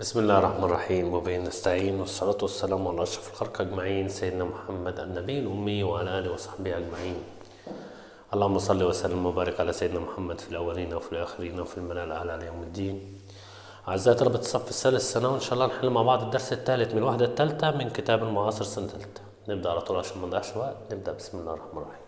بسم الله الرحمن الرحيم وبه نستعين والصلاة والسلام على أشرف الخلق أجمعين سيدنا محمد النبي الأمي وعلى آله وصحبه أجمعين اللهم صل وسلم وبارك على سيدنا محمد في الأولين وفي الآخرين وفي الملأ الأعلى على يوم الدين أعزائي طلبة الصف الثالث ثانوي إن شاء الله نحل مع بعض الدرس الثالث من الوحدة الثالثة من كتاب المعاصر سنة ثالثة نبدأ على طول عشان ما نضيعش وقت نبدأ بسم الله الرحمن الرحيم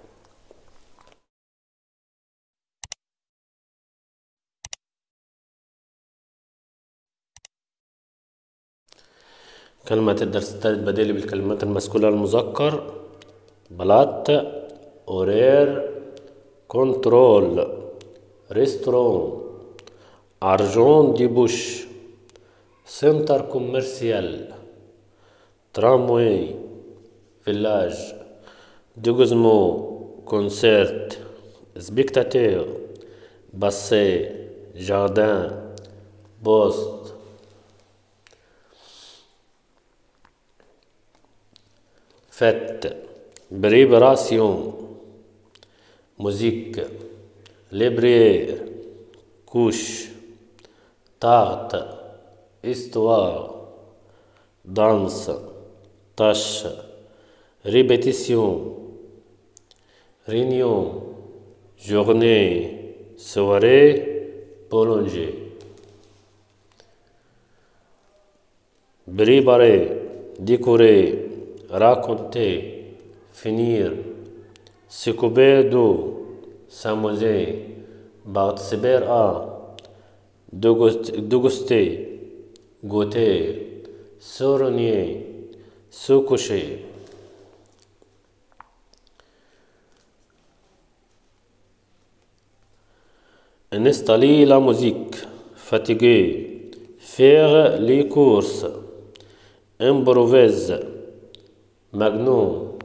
كلمة الدرس الثالث بديل بالكلمات المسكولة المذكر بلات أورير كنترول ريستورون أرجون دي بوش سنتر كوميرسيال ترامواي فيلاج دوغزمو كونسيرت سبيكتاتير باسي جاردان بوست fête, بريبراسيون موزيك ليبرير كوش تارت استوار دانس تاش ريبيتيسيون رينيون جورني سواري بولونجي بريباري ديكوري raconter, finir, se couper d'eau, s'amuser, participer à, déguster, goûter, se renier, se coucher. Installer la musique, fatiguer, faire les courses, improviser, مجنون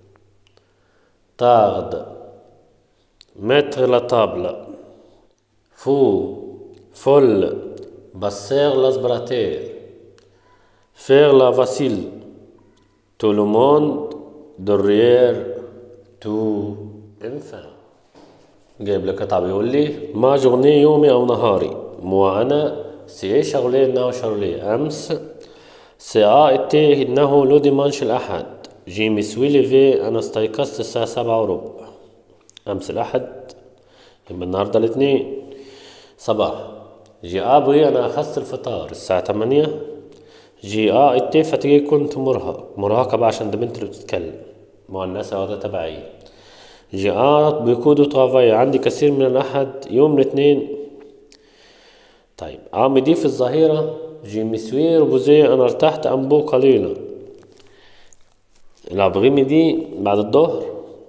tarde mettre la table fou folle basser l'aspirateur faire la vaisselle tout le monde derrière tout enfin جايب لك قطعة بيقول لي ما جورني يومي أو نهاري مو أنا سي شغلي إنه شغلي أمس ساعة إتي إنه لو ديمانش الأحد جي مسوي ليفي أنا استيقظت الساعة سبعة وربع أمس الأحد يبقى النهاردة الاثنين صباح جي أبوي أنا أخذت الفطار الساعة تمانية جي آ إتي فتجي كنت مرهق مرهقة بقى عشان ده بنت اللي بتتكلم مؤنثة وده تبعية جي آ بيكودو طافية عندي كثير من الأحد يوم الاثنين طيب عامي دي في الظهيرة جي مسوير بوزي أنا ارتحت أنبو قليلا الأبغيمي دي بعد الظهر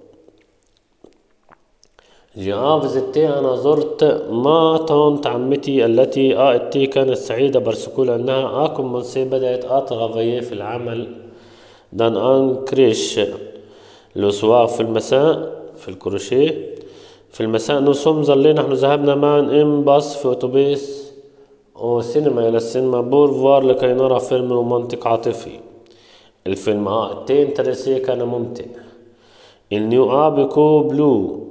جي آه فيزيتي أنا زرت ما طنط عمتي التي آتي كانت سعيدة برسكول أنها آكم منسي بدأت أتغذي في العمل دان أن كريش الأسواق في المساء في الكروشيه في المساء نصوم ظلينا نحن ذهبنا معا إم باص في أتوبيس وسينما إلى السينما بورفوار لكي نرى فيلم رومانتيك عاطفي الفيلم اه التي انترسي كان ممتع النيو ا بيكو بلو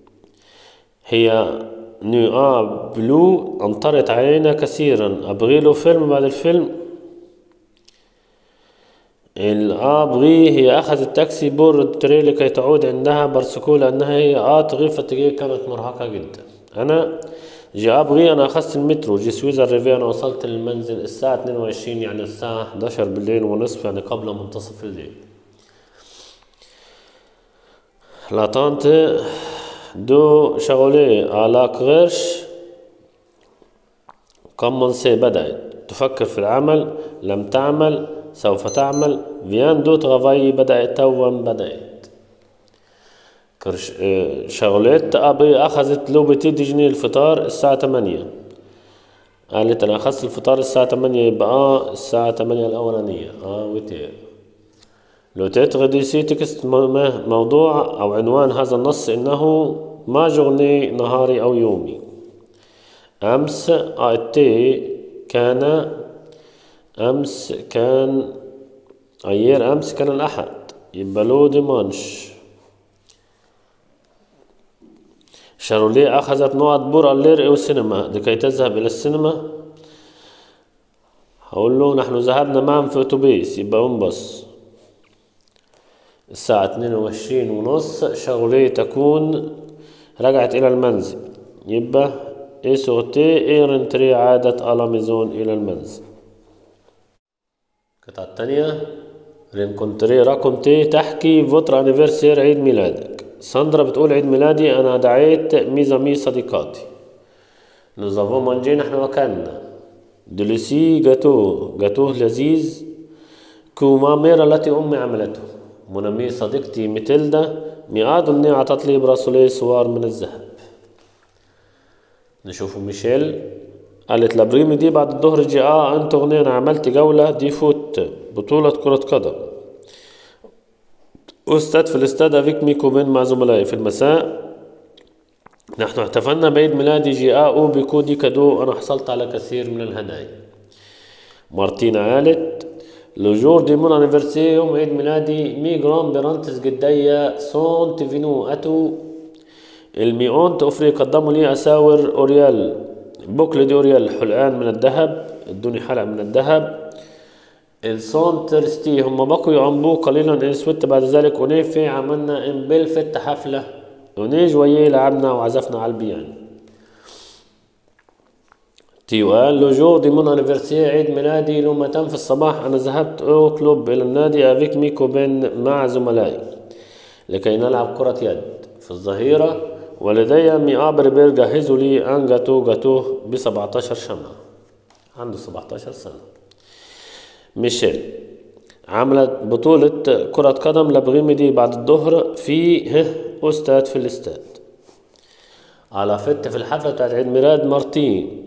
هي نيو ا بلو امطرت علينا كثيرا ابغي له فيلم بعد الفيلم الابغي هي اخذت تاكسي بور التري لكي تعود عندها برسكو لانها هي اه تغيب كانت مرهقة جدا انا جي ابغي انا اخذت المترو جي سويزر ريفي انا وصلت للمنزل الساعة 22 يعني الساعة 11 بالليل ونصف يعني قبل منتصف الليل لا طانت دو شغولي على قرش كومنسي بدأت تفكر في العمل لم تعمل سوف تعمل فيان دو تغافاي بدأت توا بدأت كرش شغلت أبي أخذت لو بتدي جنيه الفطار الساعة تمانية قالت أنا أخذت الفطار الساعة تمانية يبقى آه الساعة تمانية الأولانية آه وتير لو تتغدي سي تكست موضوع أو عنوان هذا النص إنه ما جغني نهاري أو يومي أمس آتي كان أمس كان أيير أمس كان الأحد يبقى لو ديمانش شاروليه أخذت نوع بور اللير أو سينما لكي تذهب إلى السينما هقول له نحن ذهبنا معا في أتوبيس يبقى أون باص الساعة اتنين وعشرين ونص شغلي تكون رجعت إلى المنزل يبقى إيه سوغتي إيه رنتري عادت على ميزون إلى المنزل القطعة التانية رينكونتري راكونتي تحكي فوتر انيفرسير عيد ميلادك ساندرا بتقول عيد ميلادي أنا دعيت ميزامي صديقاتي نوزافون مانجي نحن وكلنا دلسي جاتو جاتوه لذيذ كوما ميرا التي أمي عملته منامي صديقتي ميتيلدا ميعاد أمني أعطت لي براسولي سوار من الذهب نشوفوا ميشيل قالت لابريمي دي بعد الظهر جي اه انت اغنية انا عملت جولة دي فوت بطولة كرة قدم استاد في الاستاد افيك ميكو بين مع زملائي في المساء نحن احتفلنا بعيد ميلادي جي اه او بيكو دي كادو انا حصلت على كثير من الهدايا مارتينا قالت لو جور دي مون انيفرسي يوم عيد ميلادي مي جرام برانتس جدية سون تيفينو اتو الميون توفري قدموا لي اساور اوريال بوكل دي اوريال حلقان من الذهب ادوني حلقة من الذهب السون ترستي هم بقوا يعمبوه قليلا ان سويت بعد ذلك اونيفي عملنا امبيل فت حفلة اوني جوية لعبنا وعزفنا على البيانو تيو قال لو جو دي مون انيفرسير عيد ميلادي لما تم في الصباح انا ذهبت او كلوب الى النادي افيك ميكو بين مع زملائي لكي نلعب كرة يد في الظهيرة ولدي مئة بربير جهزوا لي ان جاتو جاتوه ب 17 شمعة عنده 17 سنة ميشيل عملت بطولة كرة قدم لبغيمي دي بعد الظهر في ه استاد في الاستاد على فت في الحفلة بتاعت عيد ميلاد مارتين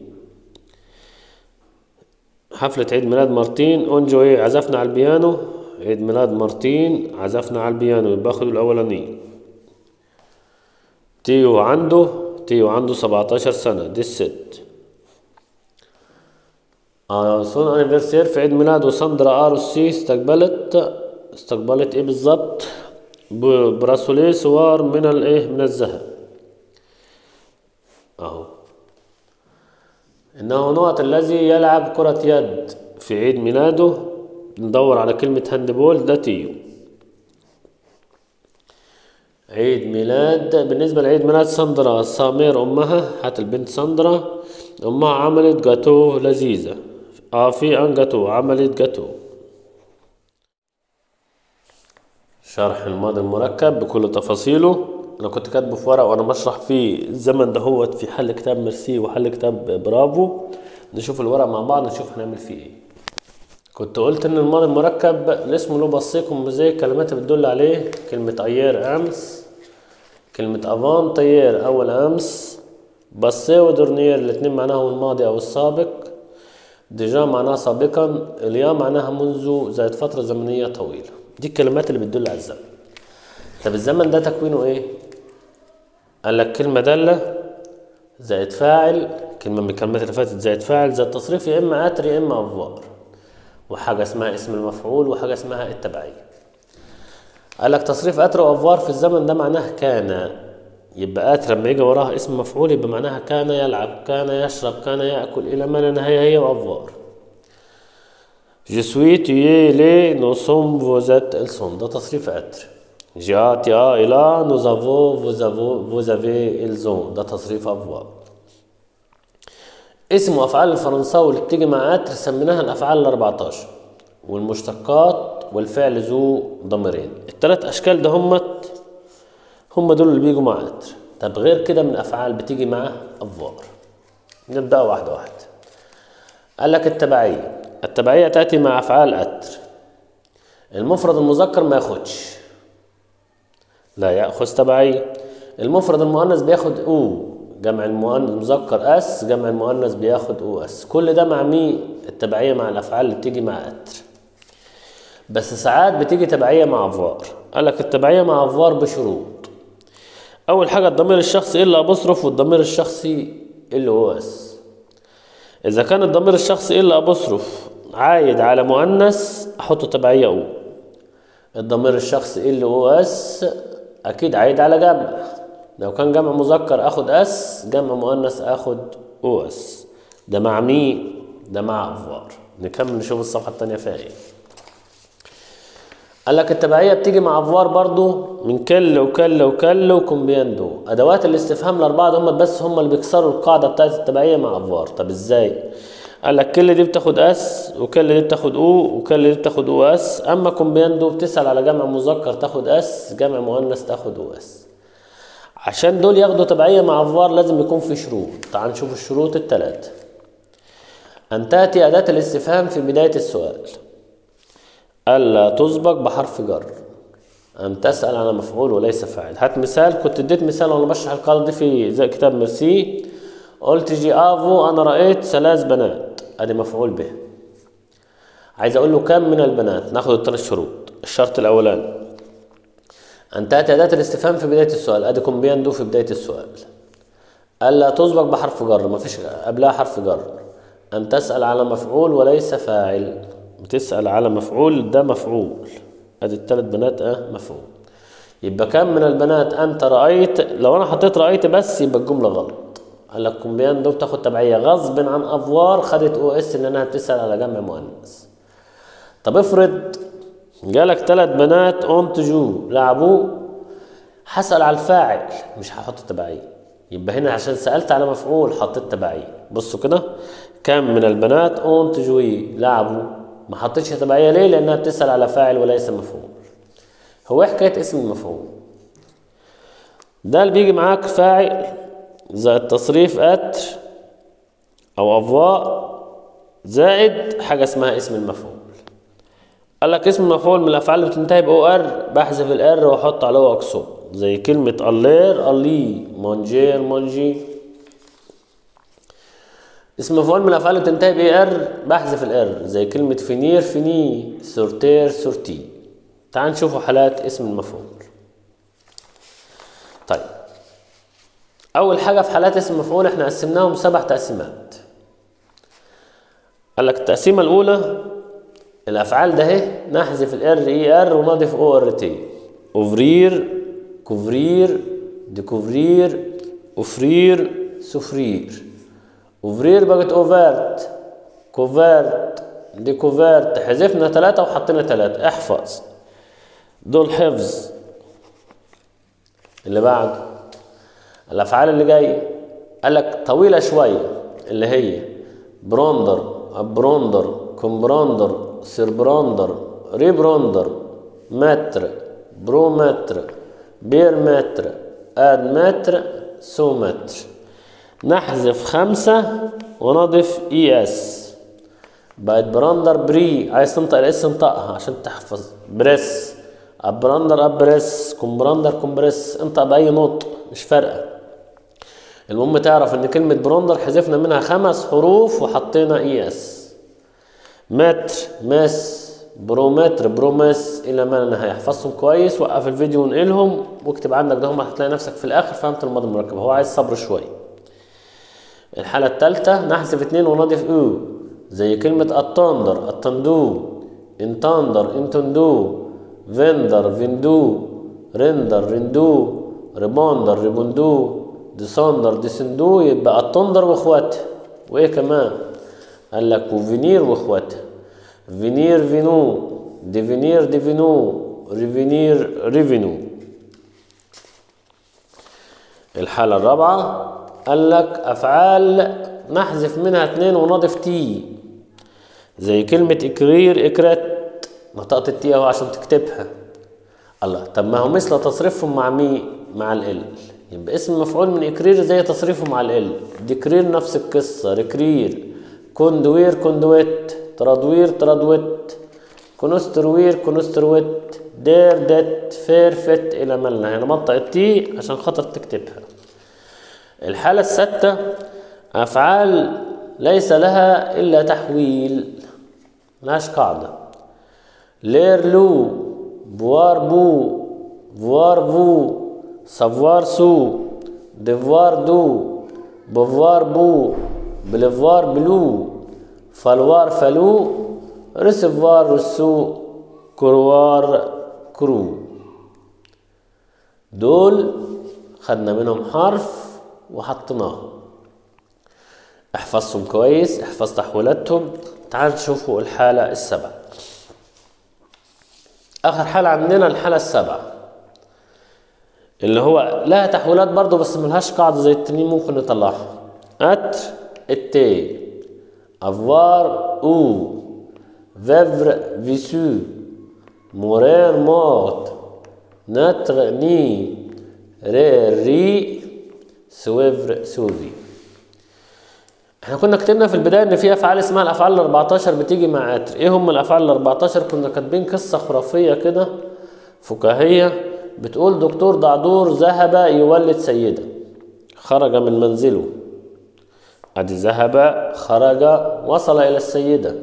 حفلة عيد ميلاد مارتين اونجوي عزفنا على البيانو عيد ميلاد مارتين عزفنا على البيانو يبقى خدوا الأولانية تيو عنده تيو عنده سبعتاشر سنة دي الست آه سون انيفرسير في عيد ميلاده ساندرا اروسي استقبلت استقبلت ايه بالظبط براسوليه سوار من الايه من الذهب اهو انه نوع الذي يلعب كرة يد في عيد ميلاده ندور على كلمة هاندبول ده تيو عيد ميلاد بالنسبة لعيد ميلاد ساندرا سامير أمها هات البنت ساندرا أمها عملت جاتو لذيذة اه في ان جاتو عملت جاتو شرح الماضي المركب بكل تفاصيله انا كنت كاتبه في ورق وانا بشرح فيه الزمن دهوت في حل كتاب ميرسي وحل كتاب برافو نشوف الورق مع بعض نشوف هنعمل فيه ايه كنت قلت ان الماضي المركب الاسم له بصيكم زي الكلمات اللي بتدل عليه كلمة ايير امس كلمة افان طيير اول امس بصي ودورنير الاتنين معناهم الماضي او السابق ديجا معناها سابقا اليا معناها منذ زائد فترة زمنية طويلة دي الكلمات اللي بتدل على الزمن طب الزمن ده تكوينه ايه قال لك كلمة دالة زائد فاعل كلمة من الكلمات اللي فاتت زائد فاعل زائد تصريف يا اما اتر يا اما افوار وحاجة اسمها اسم المفعول وحاجة اسمها التبعية قال لك تصريف اتر وافوار في الزمن ده معناه كان يبقى اتر لما يجي وراها اسم مفعول يبقى معناها كان يلعب كان يشرب كان ياكل الى ما لا نهايه هي وافوار Je suis, tu es, les, nous sommes, vous êtes, elles sont. ده تصريف اتر جاء تيا الى nous avons vous avez vous avez ils ont ده تصريف افوار اسم وافعال الفرنساوي اللي بتيجي مع اتر سميناها الافعال ال 14 والمشتقات والفعل ذو ضميرين الثلاث اشكال ده همت هم دول اللي بيجوا مع اتر طب غير كده من افعال بتيجي مع افوار نبدا واحده واحده قال لك التبعيه التبعيه تاتي مع افعال اتر المفرد المذكر ما ياخدش لا ياخذ تبعيه المفرد المؤنث بياخد او جمع المؤنث المذكر اس جمع المؤنث بياخد او اس كل ده مع مين التبعيه مع الافعال اللي بتيجي مع اتر بس ساعات بتيجي تبعيه مع افوار قال لك التبعيه مع افوار بشروط اول حاجه الضمير الشخصي الا ابوستروف والضمير الشخصي الا او اس اذا كان الضمير الشخصي الا ابوستروف عايد على مؤنث احطه تبعيه او الضمير الشخصي الا او اس اكيد عايد على جمع لو كان جمع مذكر اخد اس جمع مؤنث اخد او اس ده مع مين ده مع افوار نكمل نشوف الصفحة التانية فيها ايه قال لك التبعية بتيجي مع افوار برضو من كل وكل وكل وكومبياندو ادوات الاستفهام الاربعة دول بس هم اللي بيكسروا القاعدة بتاعت التبعية مع افوار طب ازاي قال لك كل دي بتاخد اس وكل دي بتاخد او وكل دي بتاخد او اس اما كومبياندو بتسأل على جمع مذكر تاخد اس جمع مؤنث تاخد او اس عشان دول ياخدوا تبعية مع افوار لازم يكون في شروط تعال نشوف الشروط الثلاثة أن تأتي أداة الاستفهام في بداية السؤال ألا تسبق بحرف جر أن تسأل على مفعول وليس فاعل هات مثال كنت اديت مثال وأنا بشرح القاعدة دي في زي كتاب ميرسي قلت جي آفو أنا رأيت ثلاث بنات أدي مفعول به عايز أقول له كم من البنات ناخد الثلاث شروط الشرط الأولاني أن تأتي أداة الاستفهام في بداية السؤال أدي كومبياندو في بداية السؤال ألا تسبق بحرف جر مفيش قبلها حرف جر أن تسأل على مفعول وليس فاعل بتسأل على مفعول ده مفعول أدي التلات بنات أه مفعول يبقى كم من البنات أنت رأيت لو أنا حطيت رأيت بس يبقى الجملة غلط قال لك كومبيان دول تاخد تبعية غصب عن أفوار خدت أو إس لأنها بتسأل على جمع مؤنث طب افرض جالك تلات بنات أنتجوا لعبوا هسأل على الفاعل مش هحط تبعية يبقى هنا عشان سألت على مفعول حطيت تبعية بصوا كده كم من البنات أنتجوا لعبوا ما حطيتش تبعية ليه لأنها بتسأل على فاعل وليس مفعول هو إيه حكاية اسم المفعول ده اللي بيجي معاك فاعل زائد تصريف أتر أو أضواء زائد حاجة اسمها اسم المفعول قال لك اسم المفعول من الأفعال اللي بتنتهي بأو ار بحذف الار وأحط عليه أقصى زي كلمة ألير ألي مونجير مونجي اسم مفعول من الأفعال اللي بتنتهي بإي ار بحذف الار زي كلمة فينير فيني سورتير سورتي تعال نشوفوا حالات اسم المفعول طيب أول حاجة في حالات اسم المفعول احنا قسمناهم سبع تقسيمات قال لك التقسيمة الأولى الأفعال ده اهي نحذف الار اي ار ونضيف او ار تي اوفرير كوفرير ديكوفرير اوفرير سفرير اوفرير بقت اوفرت كوفرت ديكوفرت حذفنا ثلاثة وحطينا ثلاثة احفظ دول حفظ اللي بعده الافعال اللي جايه قال لك طويله شويه اللي هي بروندر ابروندر كومبروندر سيربروندر ريبروندر متر برومتر بيرمتر اد متر سومتر نحذف خمسة ونضيف اي اس بقت براندر بري عايز تنطق الاس انطقها عشان تحفظ بريس ابراندر ابريس كومبراندر كومبريس انطق باي نطق مش فارقه المهم تعرف ان كلمه براندر حذفنا منها خمس حروف وحطينا اي اس متر مس برومتر برومس الى ما لا نهايه احفظهم كويس وقف الفيديو ونقلهم واكتب عندك ده هم هتلاقي نفسك في الاخر فهمت الماضي المركب هو عايز صبر شويه الحاله الثالثه نحذف اتنين ونضيف او زي كلمه التندر التندو انتندر انتندو فيندر فيندو ريندر ريندو ريبوندر ريبوندو ديسندر ديسندو يبقى التندر واخواتها وايه كمان قال لك وفينير واخواتها فينير فينو ديفينير ديفينو ريفينير ريفينو الحالة الرابعة قال لك أفعال نحذف منها اتنين ونضيف تي زي كلمة إكرير إكرت نطقت التي اهو عشان تكتبها الله طب ما هو مثل تصريفهم مع مين مع ال يبقى اسم مفعول من إكرير زي تصريفه مع ال ديكرير نفس القصة ريكرير كوندوير كوندويت ترادوير ترادويت كونستروير كونسترويت دير ديت فير فت إلى ملنا هنا منطق التي عشان خاطر تكتبها الحالة الستة أفعال ليس لها إلا تحويل ملهاش قاعدة لير لو بوار بو فوار فو سافوار سو ديفوار دو بوفوار بو بليفوار بلو فالوار فلو رسفوار رسو كروار كرو دول خدنا منهم حرف وحطيناهم احفظهم كويس احفظ تحويلاتهم تعال نشوفوا الحالة السبعة آخر حالة عندنا الحالة السبعة اللي هو لها تحويلات برضو بس ملهاش قاعدة زي التانيين ممكن نطلعها اتر التي افوار او فيفر فيسو مورير موت نتر ني ري ري سويفر سوفي احنا كنا كتبنا في البدايه ان في افعال اسمها الافعال ال 14 بتيجي مع اتر ايه هم الافعال ال 14 كنا كاتبين قصه خرافيه كده فكاهيه بتقول دكتور دعدور ذهب يولد سيده خرج من منزله ادي ذهب خرج وصل الى السيده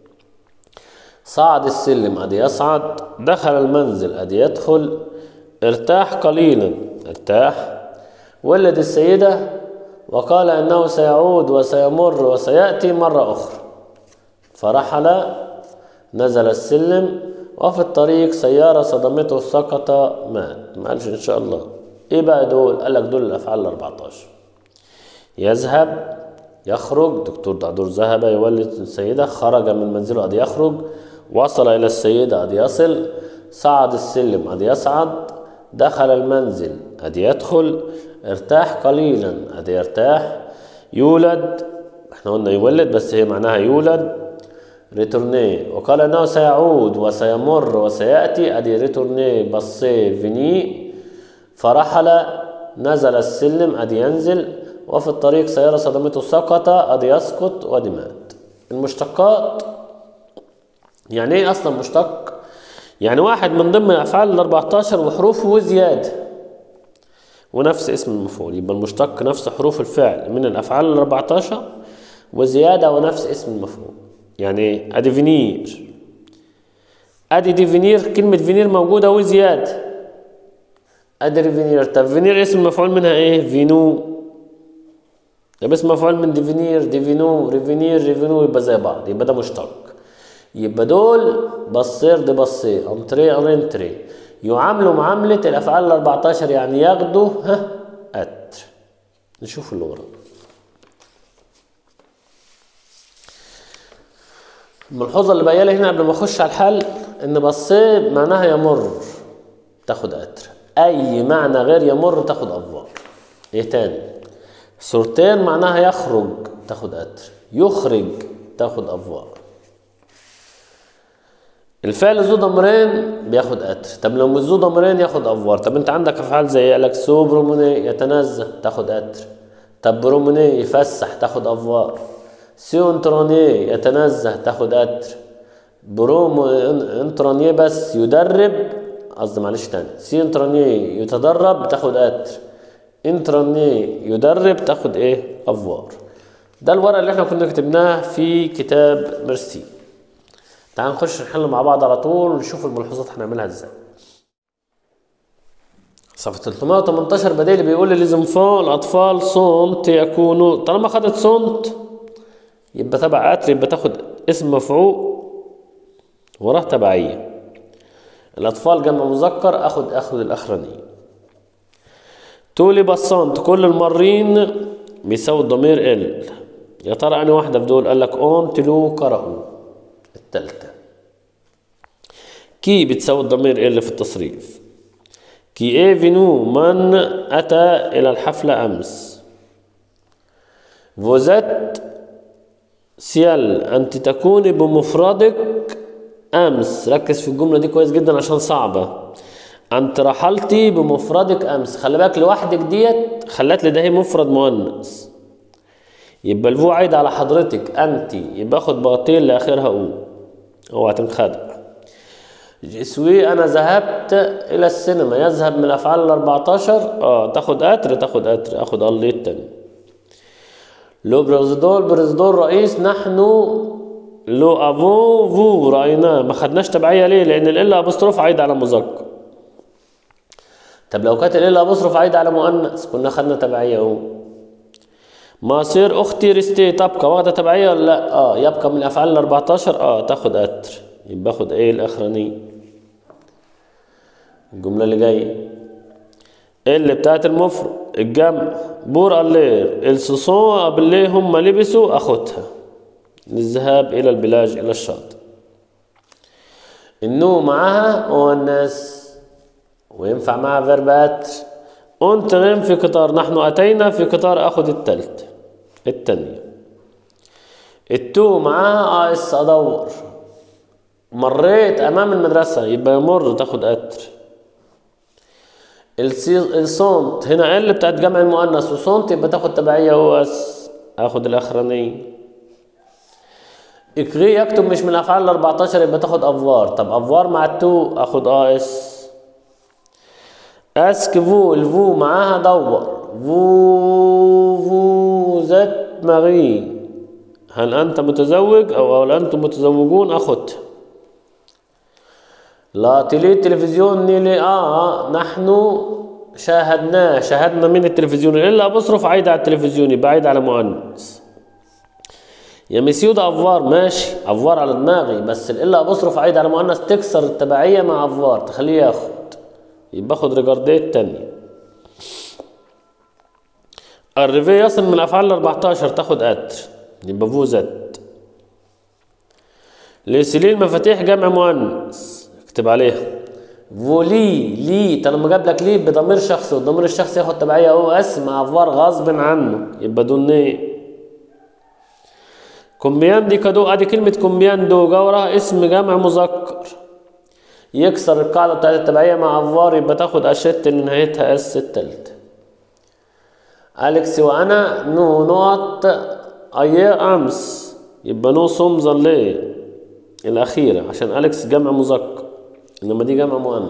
صعد السلم ادي يصعد دخل المنزل ادي يدخل ارتاح قليلا ارتاح ولد السيده وقال انه سيعود وسيمر وسياتي مره اخرى فرحل نزل السلم وفي الطريق سياره صدمته سقط مات ما قالش ان شاء الله ايه بقى دول قال لك دول الافعال ال 14 يذهب يخرج دكتور دعدور ذهب يولد السيدة خرج من منزله قد يخرج وصل إلى السيدة قد يصل صعد السلم قد يصعد دخل المنزل قد يدخل ارتاح قليلا قد يرتاح يولد احنا قلنا يولد بس هي معناها يولد ريتورني وقال انه سيعود وسيمر وسياتي ادي ريتورني بصي فيني فرحل نزل السلم ادي ينزل وفي الطريق سيارة صدمته سقط ادي يسقط وادي مات المشتقات يعني ايه اصلا مشتق يعني واحد من ضمن الافعال ال 14 وحروفه وزياده ونفس اسم المفعول يبقى المشتق نفس حروف الفعل من الافعال ال 14 وزياده ونفس اسم المفعول يعني ادي فينير ادي دي فينير كلمه فينير موجوده وزياده ادي فينير طب فينير اسم المفعول منها ايه فينو يبقى اسم مفعول من ديفينير ديفينو ريفينير ريفينو يبقى زي بعض يبقى ده مشتق يبقى دول بصير دي بصير انتري انتري يعاملوا معاملة الأفعال ال 14 يعني ياخدوا ها أتر نشوف اللي ورا الملحوظة اللي باقية لي هنا قبل ما أخش على الحل إن بصير معناها يمر تاخد أتر أي معنى غير يمر تاخد أفوار إيه تاني صورتين معناها يخرج تاخد أتر يخرج تاخد أفوار الفعل ذو ضمرين بياخد أتر طب لو مش ذو ضمرين ياخد أفوار طب أنت عندك أفعال زي قالك سو بروموني يتنزه تاخد أتر طب بروموني يفسح تاخد أفوار سيو انترونيه يتنزه تاخد أتر بروم انترونيه بس يدرب قصدي معلش تاني سي انترونيه يتدرب تاخد أتر انترونيه يدرب تاخد ايه افوار ده الورقه اللي احنا كنا كتبناه في كتاب ميرسي تعال نخش نحل مع بعض على طول ونشوف الملحوظات هنعملها ازاي صفحة 318 بديل بيقول لي لزنفان الأطفال صمت يكونوا طالما خدت صمت يبقى تبع أتر يبقى تاخد اسم مفعول وراه تبعية الأطفال جمع مذكر أخد أخد الأخرانية تولي بصنت كل المارين بيساوي الضمير ال يا ترى أنهي واحدة في دول قال لك أون تلو قرأوا التالتة كي بتساوي الضمير ال في التصريف كي ايه فينو من أتى إلى الحفلة أمس فوزت سيال أنت تكوني بمفردك أمس ركز في الجملة دي كويس جدا عشان صعبة أنت رحلتي بمفردك أمس خلي بالك لوحدك ديت خلت لي ده هي مفرد مؤنث يبقى الفو عايد على حضرتك أنت يبقى خد بغطين لآخرها أو اوعى تنخدع جسوي أنا ذهبت إلى السينما يذهب من الأفعال ال 14 اه تاخد أتر تاخد أتر آخد الله التاني لو بريزدور بريزدور رئيس نحن لو افو فو رايناه ما خدناش تبعيه ليه لان ال ابوستروف عايد على مذكر طب لو كانت ال ابوستروف عايد على مؤنث كنا خدنا تبعيه اهو مصير اختي ريستي تبقى واخده تبعيه ولا لا اه يبقى من الافعال ال 14 اه تاخد اتر يبقى اخد ايه الاخرانيه الجمله اللي جايه اللي بتاعت المفرد الجمع بور اللير السوسون قبل هم لبسوا اخدها للذهاب إلى البلاج إلى الشاطئ النو معاها أونس وينفع معها فيربات أنتغم في قطار نحن أتينا في قطار أخذ التالت التانية التو معاها آس أدور مريت أمام المدرسة يبقى يمر تاخد قطر السي- الصونت هنا ال بتاعت جمع المؤنث وصونت يبقى تاخد تبعية هو اس اخد الاخرانية اكغي يكتب مش من الافعال ال 14 يبقى تاخد افوار طب افوار مع التو اخد اه اس اسك فو الفو معاها دور فو فو ذات مغي هل انت متزوج او هل انتم متزوجون اخدها لا تلي التلفزيون نيلي آه نحن شاهدناه شاهدنا من التلفزيون إلا بصرف عايد على التلفزيون يبقى عايد على مؤنث يا مسيو ده افوار ماشي افوار على دماغي بس الا بصرف عايد على مؤنث تكسر التبعيه مع افوار تخليه ياخد يبقى اخد ريجارديه التانية الريفي يصل من الافعال ال 14 تاخد اتر يبقى فوزت لسليل مفاتيح جمع مؤنث اكتب عليها فولي لي طالما جاب لك لي بضمير شخصي والضمير الشخصي ياخد تبعيه او اس مع افوار غصب عنه يبقى دون ايه كومبيان دي كادو ادي كلمة كومبيان دو جورة اسم جمع مذكر يكسر القاعدة بتاعت التبعية مع افوار يبقى تاخد اشت اللي نهايتها اس التالتة اليكس وانا نو نقط اي امس يبقى نو صم ظليه الأخيرة عشان أليكس جمع مذكر إنما دي جمع مؤنث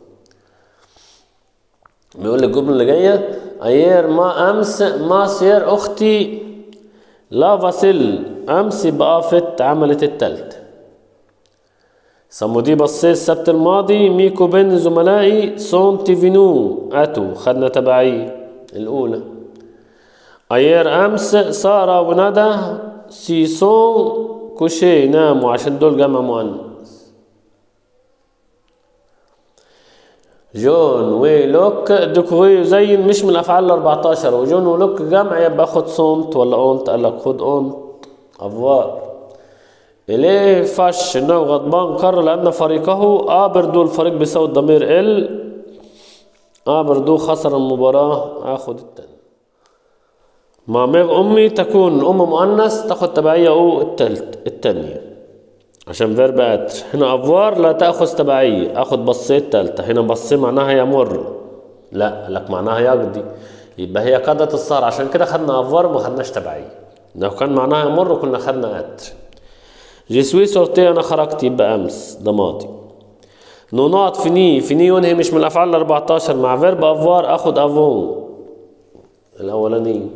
بيقول لك الجملة اللي جاية أيير ما أمس ما سير أختي لا فاسيل أمس يبقى فت عملت التالتة صمودي بصيت السبت الماضي ميكو بين زملائي سون تيفينو أتو خدنا تبعية الأولى أيير أمس سارة وندى سيسون كوشي ناموا عشان دول جمع مؤنث جون ولوك دكوي يزين مش من الافعال ال 14 وجون ولوك جمع يبقى خد صونت ولا اونت قال لك خد اونت افوار اليه فش انه غضبان قرر لان فريقه ابردو الفريق بيساوي الضمير ال ابردو خسر المباراة اخد التاني مامير امي تكون ام مؤنث تاخد تبعية او التالت التانية عشان فيرب اتر هنا افوار لا تاخذ تبعية اخد بصيت تالتة هنا بصي معناها يمر لا لك معناها يقضي يبقى هي قضت السهر عشان كده خدنا افوار وما خدناش تبعية لو كان معناها يمر كنا خدنا اتر جسوي سورتي انا خرجت يبقى امس ده ماضي نونات فيني فيني ينهي مش من الافعال ال 14 مع فيرب افوار اخد افون الاولاني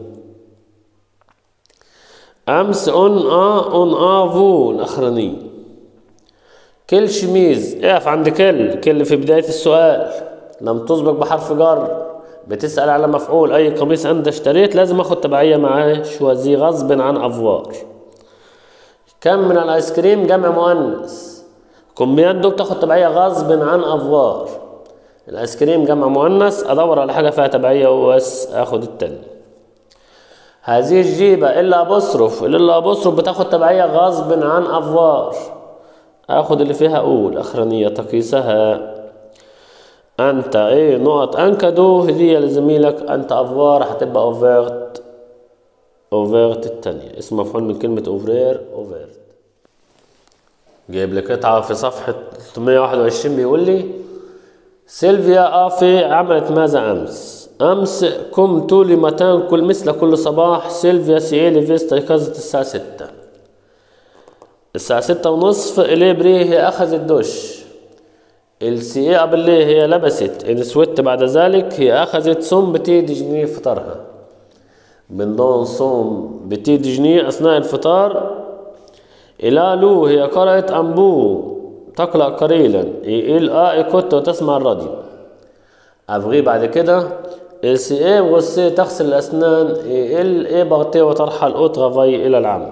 امس اون ا اون افو الاخراني كل شميز اقف عند كل كل في بداية السؤال لم تسبق بحرف جر بتسأل على مفعول أي قميص أنت اشتريت لازم أخد تبعية معاه شوازي غصب عن أفوار كم من الآيس كريم جمع مؤنث كميات دول تاخد تبعية غصب عن أفوار الآيس كريم جمع مؤنث أدور على حاجة فيها تبعية وبس آخد التاني هذه الجيبة إلا بصرف إلا بصرف بتاخد تبعية غصب عن أفوار اخد اللي فيها اول اخرانية تقيسها انت ايه نقط انكدو هدية لزميلك انت افوار هتبقى اوفيرت اوفيرت التانية اسم مفعول من كلمة اوفرير اوفيرت جايب لي قطعة في صفحة 321 بيقول لي سيلفيا آفي عملت ماذا أمس؟ أمس قمت لما تاكل مثل كل صباح سيلفيا سيالي في استيقظت الساعة ستة الساعة ستة ونصف إليبري هي أخذت دش السي قبل ليه هي لبست السويت بعد ذلك هي أخذت صوم بتي جنيه فطرها بنضون صوم بتي جنيه أثناء الفطار إلى لو هي قرأت أنبو تقرأ قليلا إل آ كنت وتسمع الراديو أبغي بعد كده السي إيه والسي تغسل الأسنان إل إيه بغطي وترحل أو تغفي إلى العمل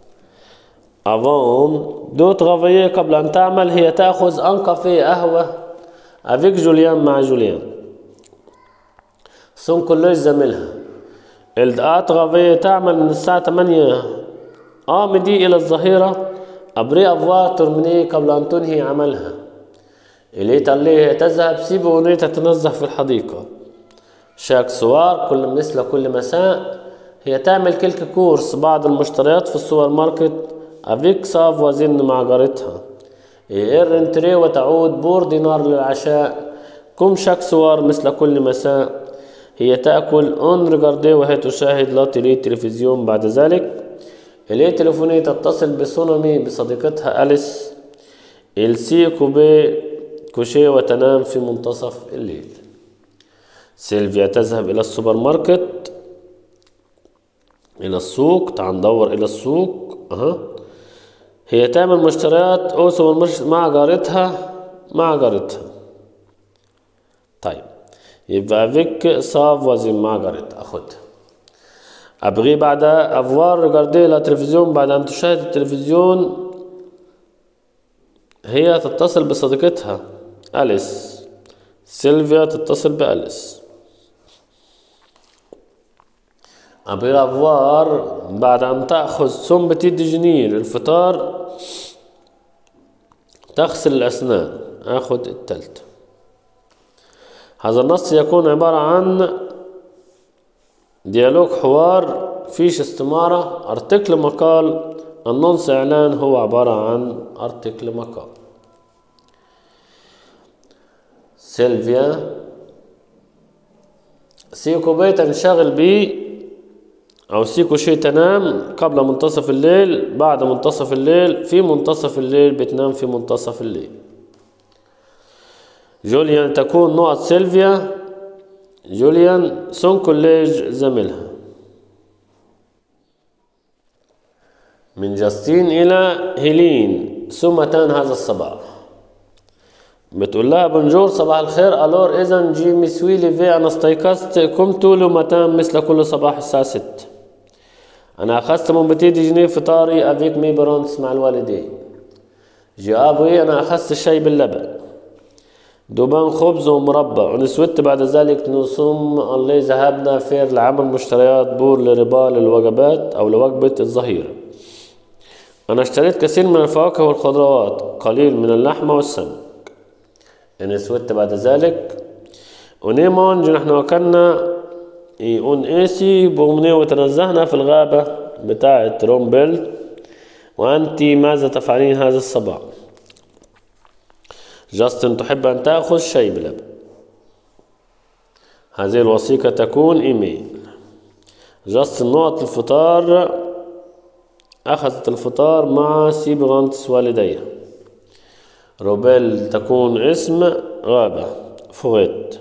افون دو ترافيي قبل أن تعمل هي تأخذ أن كافيه قهوة افيك جوليان مع جوليان سون كلش زميلها الدقا ترافيي تعمل من الساعة 8 آمدي إلى الظهيرة أبري أفوار ترمني قبل أن تنهي عملها إليت اللي تذهب سيبه ونيتا تتنزه في الحديقة شاك سوار كل مثل كل مساء هي تعمل كلك كورس بعض المشتريات في السوبر ماركت أفيك صاف وزن مع جارتها إير انتري وتعود بور دينار للعشاء كم شاك سوار مثل كل مساء هي تأكل اون ريجاردي وهي تشاهد لا تري تلفزيون بعد ذلك إليه تليفوني تتصل بسونامي بصديقتها أليس إلسي كوبي كوشي وتنام في منتصف الليل سيلفيا تذهب إلى السوبر ماركت إلى السوق تعال ندور إلى السوق أها هي تعمل مشتريات أو سوبر ماركت مع جارتها مع جارتها طيب يبقى فيك صاف وزن مع جارتها أخدها أبغي بعد أفوار ريجاردي لا تلفزيون بعد أن تشاهد التلفزيون هي تتصل بصديقتها أليس سيلفيا تتصل بأليس أبغي أفوار بعد أن تأخذ سم بتي ديجنير الفطار تغسل الأسنان أخذ التالتة هذا النص يكون عبارة عن ديالوج حوار فيش استمارة ارتكل مقال النص إعلان هو عبارة عن ارتكل مقال سيلفيا سيكو بيت انشغل بيه أو سيكو شيء تنام قبل منتصف الليل بعد منتصف الليل في منتصف الليل بتنام في منتصف الليل جوليان تكون نقط سيلفيا جوليان سون كوليج زميلها من جاستين إلى هيلين سمتان هذا الصباح بتقول لها بنجور صباح الخير الور اذا جي مسوي ليفي انا استيقظت قمت لمتان مثل كل صباح الساعة ست انا اخذت من بتي ديجني فطاري افيك مي برونس مع الوالدين جي ابوي انا اخذت الشاي باللبن دوبان خبز ومربى ونسوت بعد ذلك نصوم اللي ذهبنا فير لعمل مشتريات بور لربا للوجبات أو لوجبة الظهيرة أنا اشتريت كثير من الفواكه والخضروات قليل من اللحمة والسمك نسوت بعد ذلك ونيمون نحن أكلنا اون ايسي بومني وتنزهنا في الغابة بتاعة رومبل وأنت ماذا تفعلين هذا الصباح جاستن تحب أن تأخذ شيء بلبن هذه الوثيقة تكون إيميل جاستن نقط الفطار أخذت الفطار مع سيبغانتس والديها روبيل تكون اسم غابة فوغيت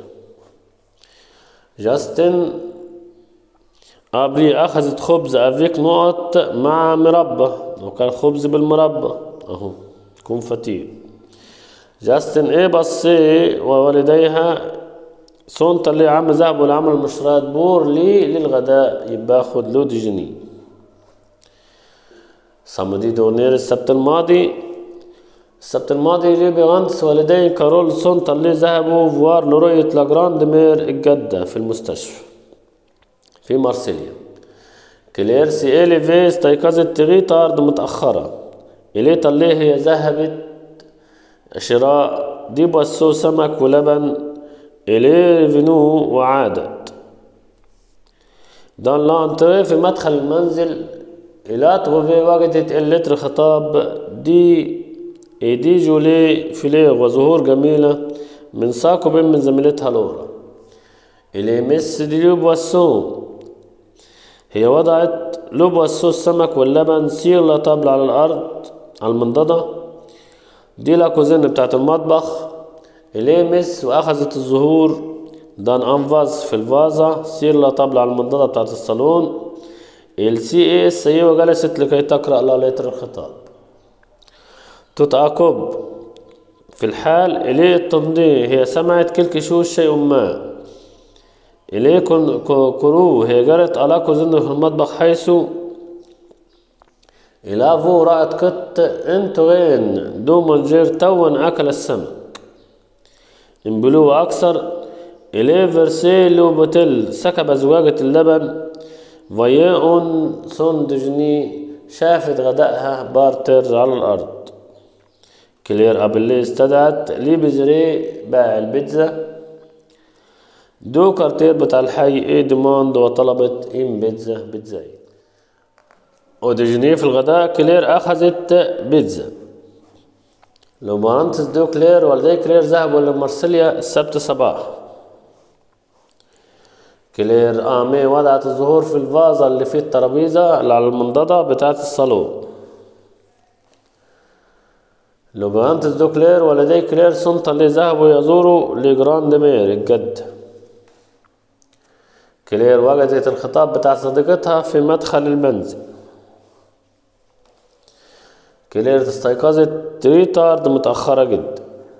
جاستن أبري أخذت خبز أفيك نقط مع مربى وكان خبز بالمربى أهو كون فتيل جاستن ايه بصي ووالديها سونتا اللي عم ذهبوا لعمل مشتريات بور لي للغداء يبقى خد له ديجني صمدي دونير السبت الماضي السبت الماضي لي بغانس والدي كارول سونتا اللي ذهبوا فوار لرؤية لاجراند مير الجدة في المستشفى في مارسيليا كلير سي إلي في استيقظت تغي طارد متأخرة إليتا اللي هي ذهبت شراء دي بصو سمك ولبن إليه فينو وعادت دان لانتري في مدخل المنزل إلى تغوفي وجدت اللتر خطاب دي إيدي جولي فيليه وزهور جميلة من ساكو بين من زميلتها لورا إلي مس دي لوبواسو هي وضعت لوبواسو السمك واللبن سير لا طابلة على الأرض على المنضدة دي لا كوزين بتاعت المطبخ إليمس وأخذت الزهور دان أنفاز في الفازة سير لا طابلة على المنضدة بتاعت الصالون السي اس هي وجلست لكي تقرأ لا لتر الخطاب تتعاقب في الحال إليه التمضي هي سمعت كل شوش شيء ما إليه كرو هي جرت على كوزين في المطبخ حيث إلى فو رأت كت انت وين دوما جير تون أكل السمك انبلو أكثر إليه فرسي لو بوتيل سكب زواجة اللبن فياء سون دجني شافت غدائها بارتر على الأرض كلير أبلي استدعت لي بزري باع البيتزا دو كارتير بتاع الحي اي ديماند وطلبت ام بيتزا بيتزاي ودجني في الغداء كلير أخذت بيتزا لو مارنتس دو كلير والدي كلير ذهبوا لمارسيليا السبت صباح كلير آمي وضعت الزهور في الفازة اللي في الترابيزة اللي على المنضدة بتاعة الصالون لو مارنتس دو كلير والدي كلير سنت اللي ذهبوا يزوروا لجراند مير الجد كلير وجدت الخطاب بتاع صديقتها في مدخل المنزل كلير استيقظت تريتارد متأخرة جدا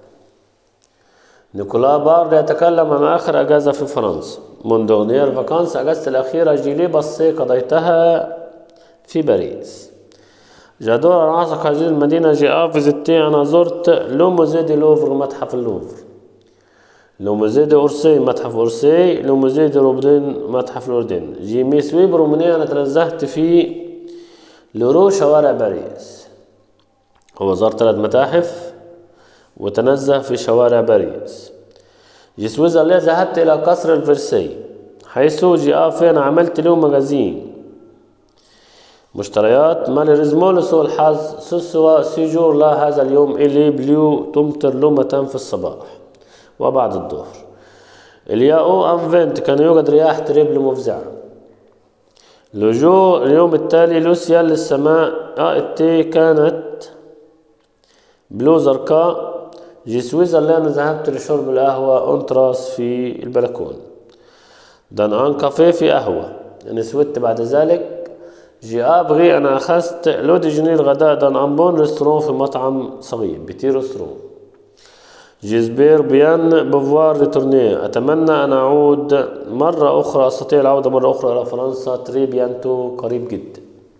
نيكولا بارد يتكلم عن آخر أجازة في فرنسا منذ غنير فاكانس أجازتي الأخيرة جيلي بصي قضيتها في باريس جادور أنا أعشق هذه المدينة جاء فيزيتي أنا زرت لو موزي دي لوفر متحف اللوفر لو موزي دي أورسي متحف أورسي لو موزي دي روبدين متحف الأردن جيمي سويب رومانيا أنا تنزهت في لورو شوارع باريس هو زار ثلاث متاحف وتنزه في شوارع باريس جسويزا اللي ذهبت إلى قصر الفرسي حيث جاء فين عملت له مجازين مشتريات ماليريزمو لسوء الحظ سوسوا سيجور لا هذا اليوم إلي بليو تمطر لومة في الصباح وبعد الظهر الياو أنفنت كان يوجد رياح تريبل مفزعة لجوء اليوم التالي لوسيا للسماء التي كانت بلو زرقاء جسويزا اللي أنا ذهبت لشرب القهوة أنتراس في البلكون دان أن كافيه في قهوة أنا سويت بعد ذلك جي أبغي أنا أخذت لو ديجني الغداء دان أن بون ريستورون في مطعم صغير بيتي ريستورون جيزبير بيان بوفوار ريتورني أتمنى أن أعود مرة أخرى أستطيع العودة مرة أخرى إلى فرنسا تري بيانتو قريب جدا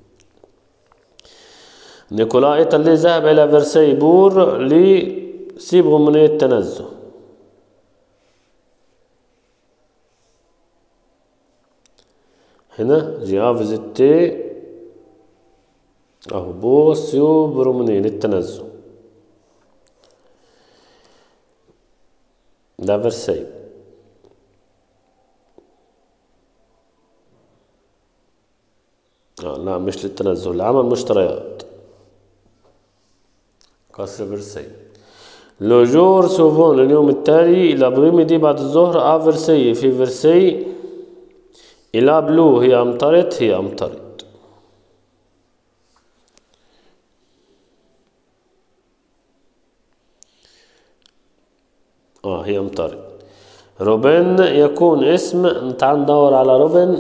نيكولا إيطالي ذهب إلى فرساي بور لسيبغ من التنزه هنا جي فيزيتي أهو بوسيو برومني للتنزه ده فرساي آه لا مش للتنزه لعمل مشتريات قصر فرساي لو جور سوفون اليوم التالي الأبريمي دي بعد الظهر آ فرساي في فرساي إلى بلو هي أمطرت هي أمطرت آه هي أمطرت روبن يكون اسم تعال ندور على روبن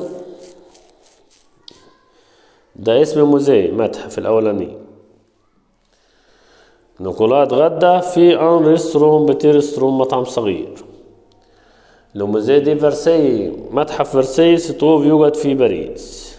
ده اسم موزي متحف الأولاني نيكولا اتغدى في ان ريستورون بتي ريستورون مطعم صغير لو موزي دي فرسي متحف فرسي ستوف يوجد في باريس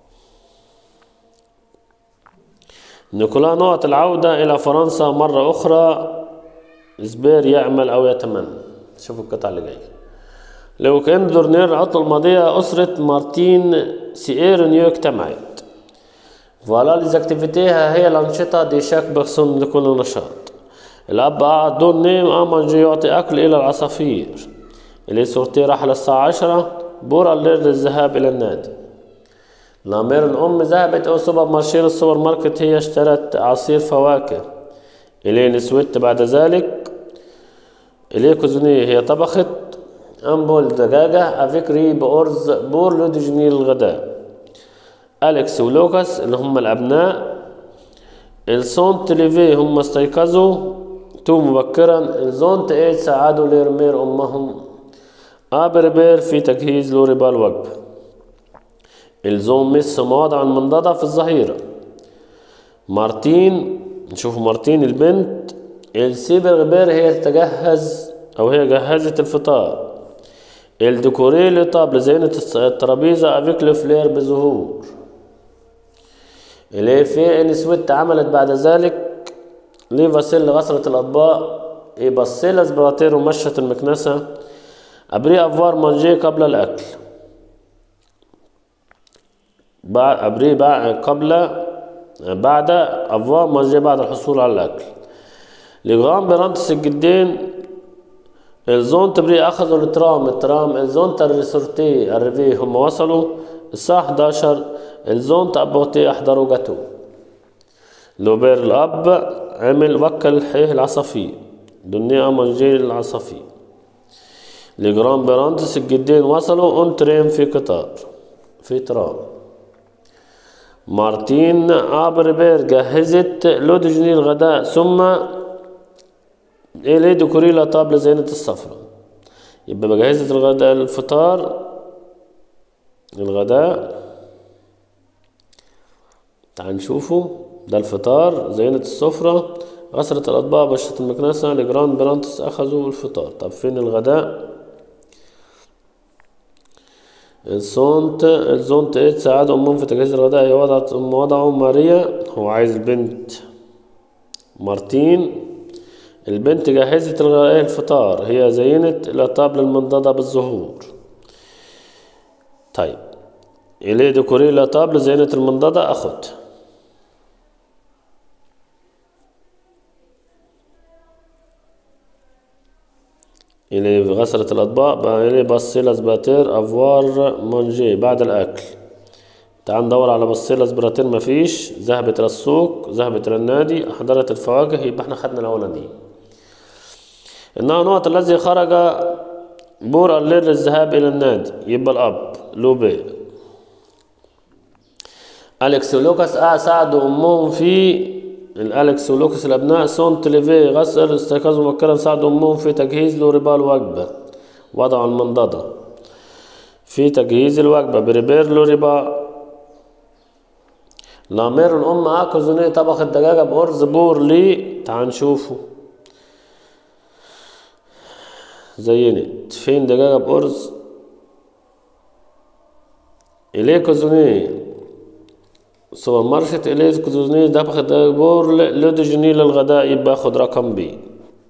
نيكولا نوت العودة إلى فرنسا مرة أخرى زبير يعمل أو يتمنى شوفوا القطعة اللي جاية لو كان دورنير العطلة الماضية أسرة مارتين سيير نيو اجتمعت فوالا ليزاكتيفيتي هي الأنشطة دي شاك بيرسون لكل نشاط الأب قعد دون نيم أمانجي يعطي أكل إلى العصافير اللي سورتي رحلة الساعة عشرة بورا الليل للذهاب إلى النادي لامير الأم ذهبت أو سوبر مارشي للسوبر ماركت هي اشترت عصير فواكه إليه نسوت بعد ذلك إليه كوزوني هي طبخت أمبول دجاجة أفيك ري بأرز بور لو ديجني للغداء أليكس ولوكاس اللي هم الأبناء السون تليفي هم استيقظوا تو مبكرا الزون تقيت ساعدوا ليرمير أمهم أبربير في تجهيز لوريبا الوجبة الزون مس مواضع منضدة في الظهيرة مارتين نشوف مارتين البنت السيبرغبير هي تجهز أو هي جهزت الفطار الديكوري لطابل زينت الترابيزة أفيك الفلير بزهور اللي في نسوت عملت بعد ذلك ليفاسيل غسلت الأطباق يبصيل اسبراتير ومشت المكنسة أبري أفوار مانجي قبل الأكل أبري قبل بعد افوار مانجي بعد الحصول على الاكل لغرام برانتس الجدين الزون تبري اخذوا الترام الترام الزون الريسورتي الريفي هم وصلوا الساعة 11 الزون تابوتي احضروا جاتو لوبير الاب عمل وكل حيه العصافير دنيا منجيل العصافير لجرام برانتس الجدين وصلوا اون ترين في قطار في ترام مارتين ابربير جهزت لودجني الغداء ثم إليه ديكوري لا طابلة زينة الصفرة يبقى بجهزت الغداء الفطار الغداء تعال نشوفه ده الفطار زينة السفرة غسلت الأطباق بشرت المكنسة لجراند برانتس أخذوا الفطار طب فين الغداء الزونت الزونت ايه ساعد أمهم في تجهيز الغداء هي وضعت أم وضعه ماريا هو عايز البنت مارتين البنت جهزت الغداء الفطار هي زينت الأطابل المنضدة بالزهور طيب إليه ديكوري الأطابل زينت المنضدة أخد إليه غسلت الأطباق بقى إليه بصيلة سباتير أفوار مونجي بعد الأكل تعال ندور على بصيلة سبراتير مفيش ذهبت للسوق ذهبت للنادي أحضرت الفواكه يبقى احنا خدنا الأولانية إنها نقط الذي خرج بور الليل للذهاب إلى النادي يبقى الأب لوبي أليكس ولوكاس ساعدوا أمهم في الأليكس ولوكاس الأبناء سون تليفي غسل استيقاظوا مبكرا ساعدوا أمهم في تجهيز لوريبال الوجبة وضعوا المنضدة في تجهيز الوجبة بريبير لوريبا لامير الأم أكو زونية طبخ الدجاجة بأرز بور لي تعال نشوفه زينت فين دجاجة بأرز إليه كوزوني سوبر ماركت إليه كوزوني طبخ الدجاجة بور لو دجني للغداء يبقى خد رقم بي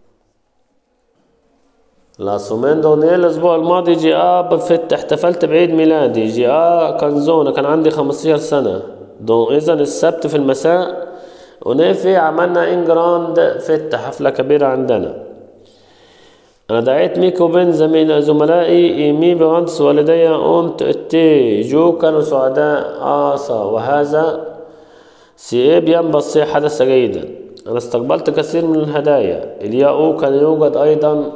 لا سوميندو الأسبوع الماضي جي آ فت احتفلت بعيد ميلادي جي آ كان زونة كان عندي 15 سنة دون إذا السبت في المساء ونافي عملنا إن جراند فت حفلة كبيرة عندنا أنا دعيت ميكو بين زميل زملائي إيمي بغنس والدي أنت التي جو كانوا سعداء آسا وهذا سيب ينبصي حدث جيدا أنا استقبلت كثير من الهدايا الياء كان يوجد أيضا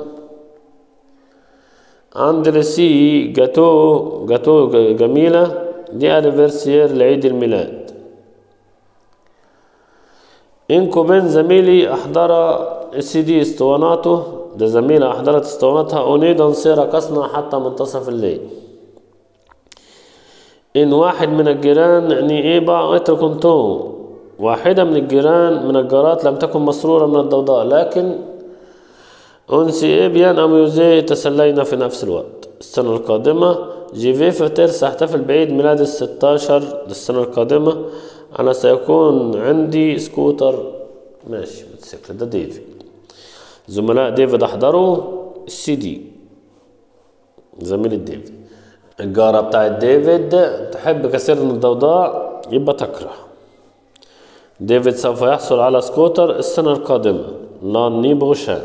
أندرسي جاتو جاتو جميلة دي أنيفرسير لعيد الميلاد إنكو بين زميلي أحضر السي دي اسطواناته ده زميلة أحضرت اسطوانتها أريد نصير رقصنا حتى منتصف الليل إن واحد من الجيران يعني إيه بقى كنتو واحدة من الجيران من الجارات لم تكن مسرورة من الضوضاء لكن أنسي إيه بيان أميوزي تسلينا في نفس الوقت السنة القادمة جيفي فتر سأحتفل بعيد ميلاد الستاشر السنة القادمة أنا سيكون عندي سكوتر ماشي موتوسيكل ده ديفي زملاء ديفيد أحضروا السي دي زميل ديفيد الجارة بتاعت ديفيد تحب كثير من الضوضاء يبقى تكره ديفيد سوف يحصل على سكوتر السنة القادمة لاني بغشان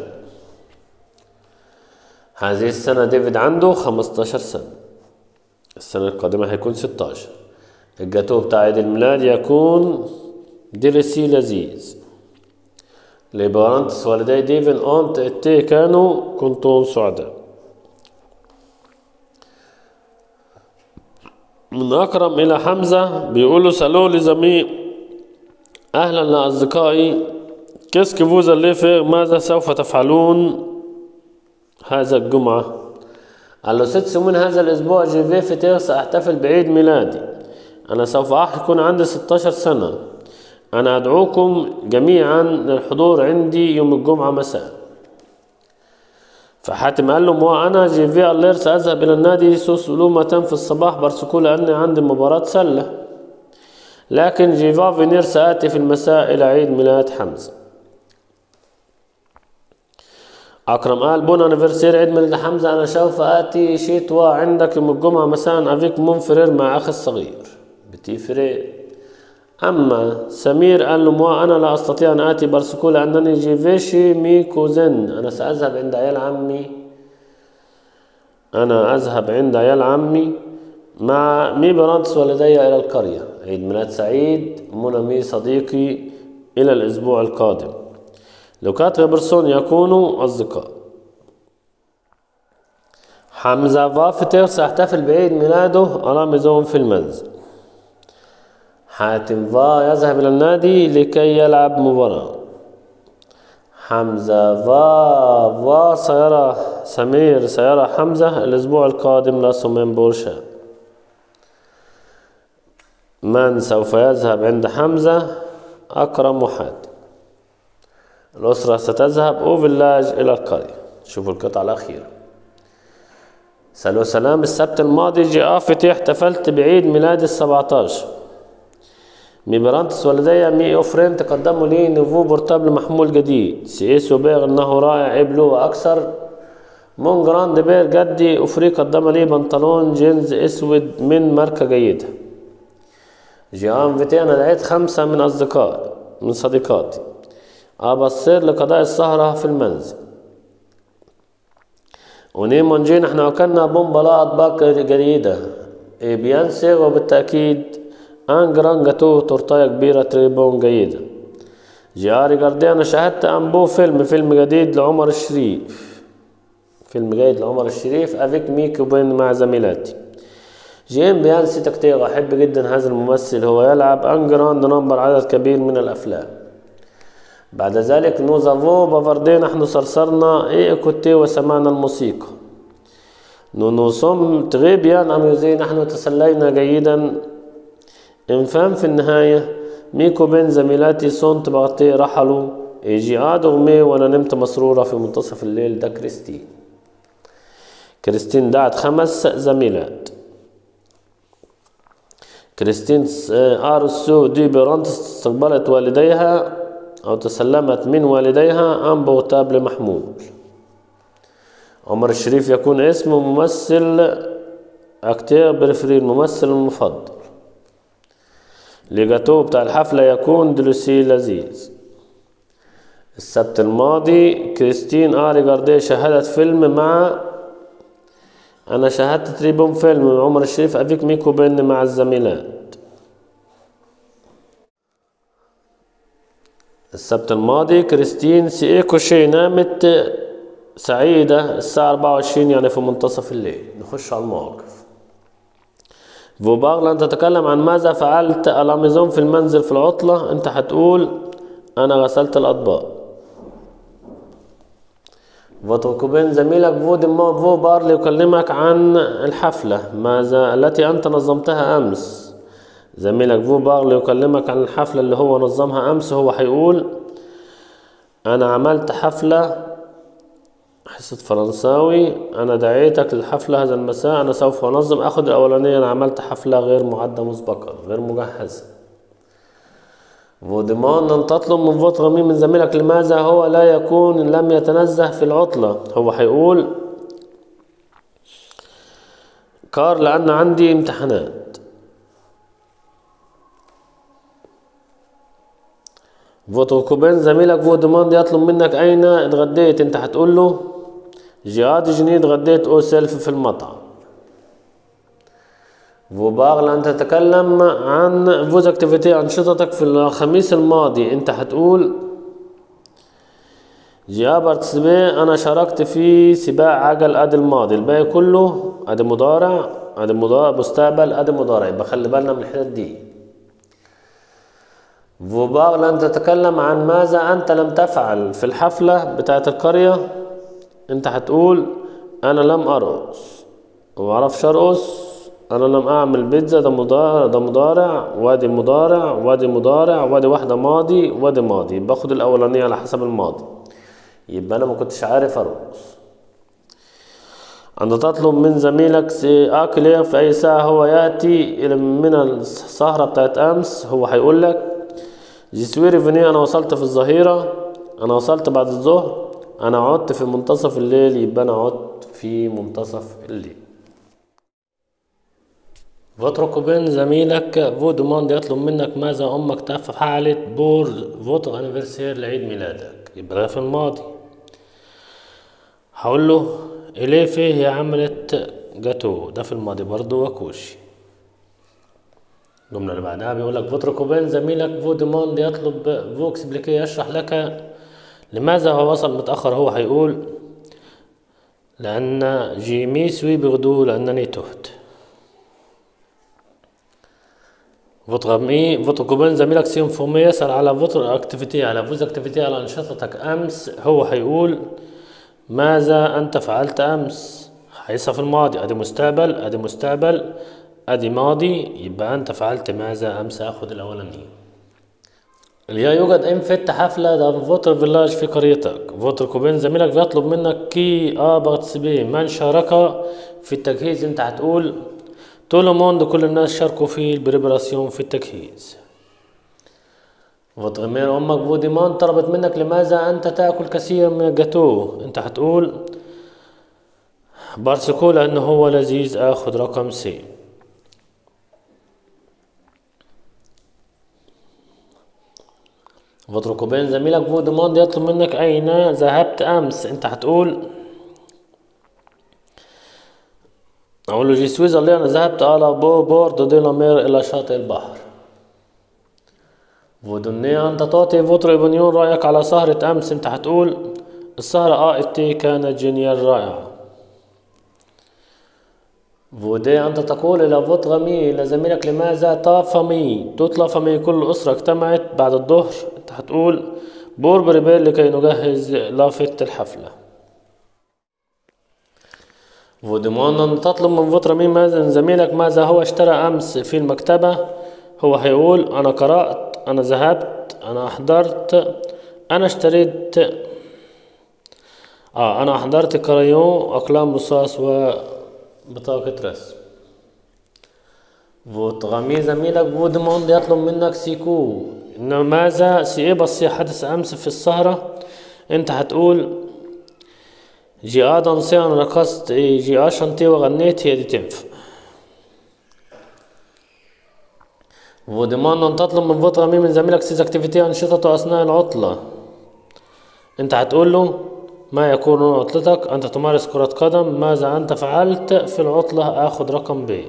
هذه السنة ديفيد عنده 15 سنة السنة القادمة هيكون 16 الجاتو بتاع عيد الميلاد يكون ديليسي لذيذ لبارانتس والدي ديفن أونت إتي كانوا كنتم سعداء من أكرم إلى حمزة بيقولوا سألوا لزميل أهلا لأصدقائي كيسك فوز الليفر ماذا سوف تفعلون هذا الجمعة قال له ست من هذا الأسبوع جيفي فتير سأحتفل بعيد ميلادي أنا سوف أكون عندي 16 سنة أنا أدعوكم جميعا للحضور عندي يوم الجمعة مساء فحاتم قال لهم وأنا جيفي اللير سأذهب إلى النادي سوس علومة في الصباح برسكو لأني عندي مباراة سلة لكن جيفا فينير سآتي في المساء إلى عيد ميلاد حمزة أكرم قال بون أنيفرسير عيد ميلاد حمزة أنا سوف آتي شيتوا عندك يوم الجمعة مساء أفيك منفرر مع أخي الصغير بتي فرير أما سمير قال له موا أنا لا أستطيع أن آتي بارسكو لأنني جيفيشي مي كوزن أنا سأذهب عند عيال عمي أنا أذهب عند عيال عمي مع مي برانتس والدي إلى القرية عيد ميلاد سعيد منى مي صديقي إلى الأسبوع القادم لو كانت بيرسون يكونوا أصدقاء حمزة فافتر سيحتفل بعيد ميلاده أمام زوم في المنزل حاتم فا يذهب إلى النادي لكي يلعب مباراة حمزة فا فا سيرى سمير سيرى حمزة الأسبوع القادم لا سومين بورشا من سوف يذهب عند حمزة أكرم وحاتم الأسرة ستذهب أو فيلاج إلى القرية شوفوا القطعة الأخيرة سلو سلام السبت الماضي جاء فتي احتفلت بعيد ميلادي السبعتاشر مي برانتس والدي مي اوفرين تقدموا لي نوفو بورتابل محمول جديد سيسو بيغ انه رائع ابلو واكثر مون جراند بير جدي اوفري قدم لي بنطلون جينز اسود من ماركة جيدة جيان فيتي انا دعيت خمسة من اصدقائي من صديقاتي ابصر لقضاء السهرة في المنزل ونيمون جين احنا اكلنا بومبلا اطباق جديدة إيه بيانسي وبالتأكيد ان جران جاتو تورتاية كبيرة تريبون جيدة جياري جاردي انا شاهدت انبو فيلم فيلم جديد لعمر الشريف فيلم جيد لعمر الشريف افيك ميكي وبين مع زميلاتي جيم بيانسي تكتيغ احب جدا هذا الممثل هو يلعب ان جراند نمبر عدد كبير من الافلام بعد ذلك نوزافو بافاردي نحن صرصرنا ايه كوتي وسمعنا الموسيقى نو سوم تغي بيان اميوزي نحن تسلينا جيدا انفام في النهاية ميكو بين زميلاتي صنت بغطي رحلوا يجي عاد أغمي وأنا نمت مسرورة في منتصف الليل ده كريستين كريستين دعت خمس زميلات كريستين آرسو دي برانت استقبلت والديها أو تسلمت من والديها أم بغتاب محمول عمر الشريف يكون اسم ممثل أكتير بريفري الممثل المفضل لجاتو بتاع الحفلة يكون دلوسي لذيذ السبت الماضي كريستين آري جارديه شاهدت فيلم مع أنا شاهدت تريبون فيلم مع عمر الشريف أفيك ميكو بين مع الزميلات السبت الماضي كريستين سيئكو شي نامت سعيدة الساعة 24 يعني في منتصف الليل نخش على المواقف فوباغ لن تتكلم عن ماذا فعلت الامازون في المنزل في العطلة انت هتقول انا غسلت الاطباق وتوكوبين زميلك فو دمو فو بار ليكلمك عن الحفلة ماذا التي انت نظمتها امس زميلك فو بار ليكلمك عن الحفلة اللي هو نظمها امس هو هيقول انا عملت حفلة حصة فرنساوي أنا دعيتك للحفلة هذا المساء أنا سوف أنظم أخذ الأولانية أنا عملت حفلة غير معدة مسبقا غير مجهزة فوديمان أن تطلب من فوت غمي من زميلك لماذا هو لا يكون لم يتنزه في العطلة هو هيقول كار لأن عندي امتحانات فوتوكوبين زميلك فوديمان يطلب منك أين اتغديت أنت هتقول له جهاد جنيد غديت او سيلف في المطعم فوباغ لأن تتكلم عن فوز اكتيفيتي أنشطتك في الخميس الماضي أنت هتقول جيا بارتسبي أنا شاركت في سباق عجل أدي الماضي الباقي كله أدي مضارع أدي مضارع مستقبل أدي مضارع يبقى خلي بالنا من الحتت دي فوباغ لن تتكلم عن ماذا أنت لم تفعل في الحفلة بتاعت القرية أنت هتقول أنا لم أرقص ومعرفش أرقص أنا لم أعمل بيتزا ده مضارع ده مضارع وادي مضارع وادي مضارع وادي واحدة ماضي وادي ماضي باخد الأولانية على حسب الماضي يبقى أنا ما كنتش عارف أرقص أنت تطلب من زميلك آكل في أي ساعة هو يأتي من السهرة بتاعت أمس هو هيقول لك جسويري فيني أنا وصلت في الظهيرة أنا وصلت بعد الظهر أنا عدت في منتصف الليل يبقى أنا عدت في منتصف الليل فوتر بين زميلك فو دوموند يطلب منك ماذا أمك تفعلت بور فوتر أنيفرسير لعيد ميلادك يبقى ده في الماضي هقول له إليفي هي عملت جاتو ده في الماضي برضو وكوشي الجملة اللي بعدها بيقول لك فوتر كوبين زميلك فو دوموند يطلب فو اكسبليكي يشرح لك لماذا هو وصل متأخر هو هيقول لأن جيمي سوي بغدو لأنني تهت فوتر مي فوتر كوبين زميلك سيم فومي يسأل على فوتر اكتيفيتي على فوز اكتيفيتي على أنشطتك أمس هو هيقول ماذا أنت فعلت أمس هيصف في الماضي أدي مستقبل أدي مستقبل أدي ماضي يبقى أنت فعلت ماذا أمس أخذ الأولانية اليا يوجد ام فت حفلة ده فوتر فيلاج في قريتك فوتر كوبين زميلك بيطلب منك كي اه بارتيسيبي من شارك في التجهيز انت هتقول طول موند كل الناس شاركوا في البريبراسيون في التجهيز فوتر مير امك فوديمان طلبت منك لماذا انت تاكل كثير من الجاتو انت هتقول بارسكو لانه هو لذيذ اخذ رقم سي فوتر بين زميلك فو دوموند يطلب منك أين ذهبت أمس أنت هتقول أقول له جي سويز اللي أنا ذهبت على بو بورد دي لامير إلى شاطئ البحر فودوني أنت تعطي فوتر إبنيون رأيك على سهرة أمس أنت هتقول السهرة آه إتي كانت جينيال رائعة فودي أنت تقول إلى فوت غمي إلى زميلك لماذا طافمي تطلع فمي كل أسرة اجتمعت بعد الظهر أنت هتقول بور بريبير لكي نجهز لافت الحفلة فوديمون أن تطلب من فوت رمي ماذا زميلك ماذا هو اشترى أمس في المكتبة هو هيقول أنا قرأت أنا ذهبت أنا أحضرت أنا اشتريت آه أنا أحضرت كرايون أقلام رصاص و بطاقة رسم وتغمي زميلك فودموند يطلب منك سيكو إنه ماذا سي بس حدث أمس في السهرة أنت هتقول جي آ دانسي أنا رقصت جي آ شنتي وغنيت هي دي تنفع ودمان أن تطلب من فوت غمي من زميلك سيز اكتيفيتي أنشطته أثناء العطلة أنت هتقول له ما يكون عطلتك أنت تمارس كرة قدم ماذا أنت فعلت في العطلة آخذ رقم ب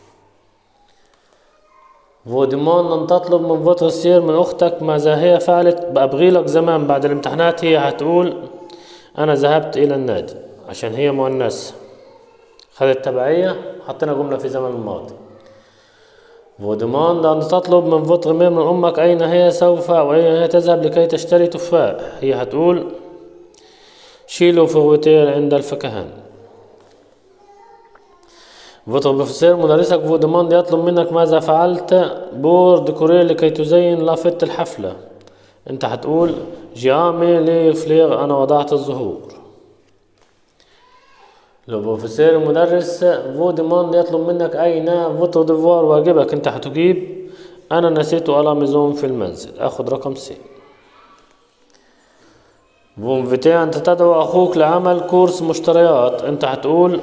فوديمون أن تطلب من فوتوسير من أختك ماذا هي فعلت بأبغي لك زمان بعد الامتحانات هي هتقول أنا ذهبت إلى النادي عشان هي مؤنثة خدت تبعية حطينا جملة في زمن الماضي فوديمون أن تطلب من فوتر من أمك أين هي سوف أو أين هي تذهب لكي تشتري تفاح هي هتقول شيلوا فوتير عند الفكهان فوتر بروفيسور مدرسك فودمان يطلب منك ماذا فعلت بور ديكورير لكي تزين لافت الحفلة انت هتقول جامي لي فليغ انا وضعت الزهور لو بروفيسور المدرس فودمان يطلب منك اين فوتو ديفوار واجبك انت هتجيب انا نسيت على ميزون في المنزل اخد رقم سي بونفيتي أنت تدعو أخوك لعمل كورس مشتريات أنت هتقول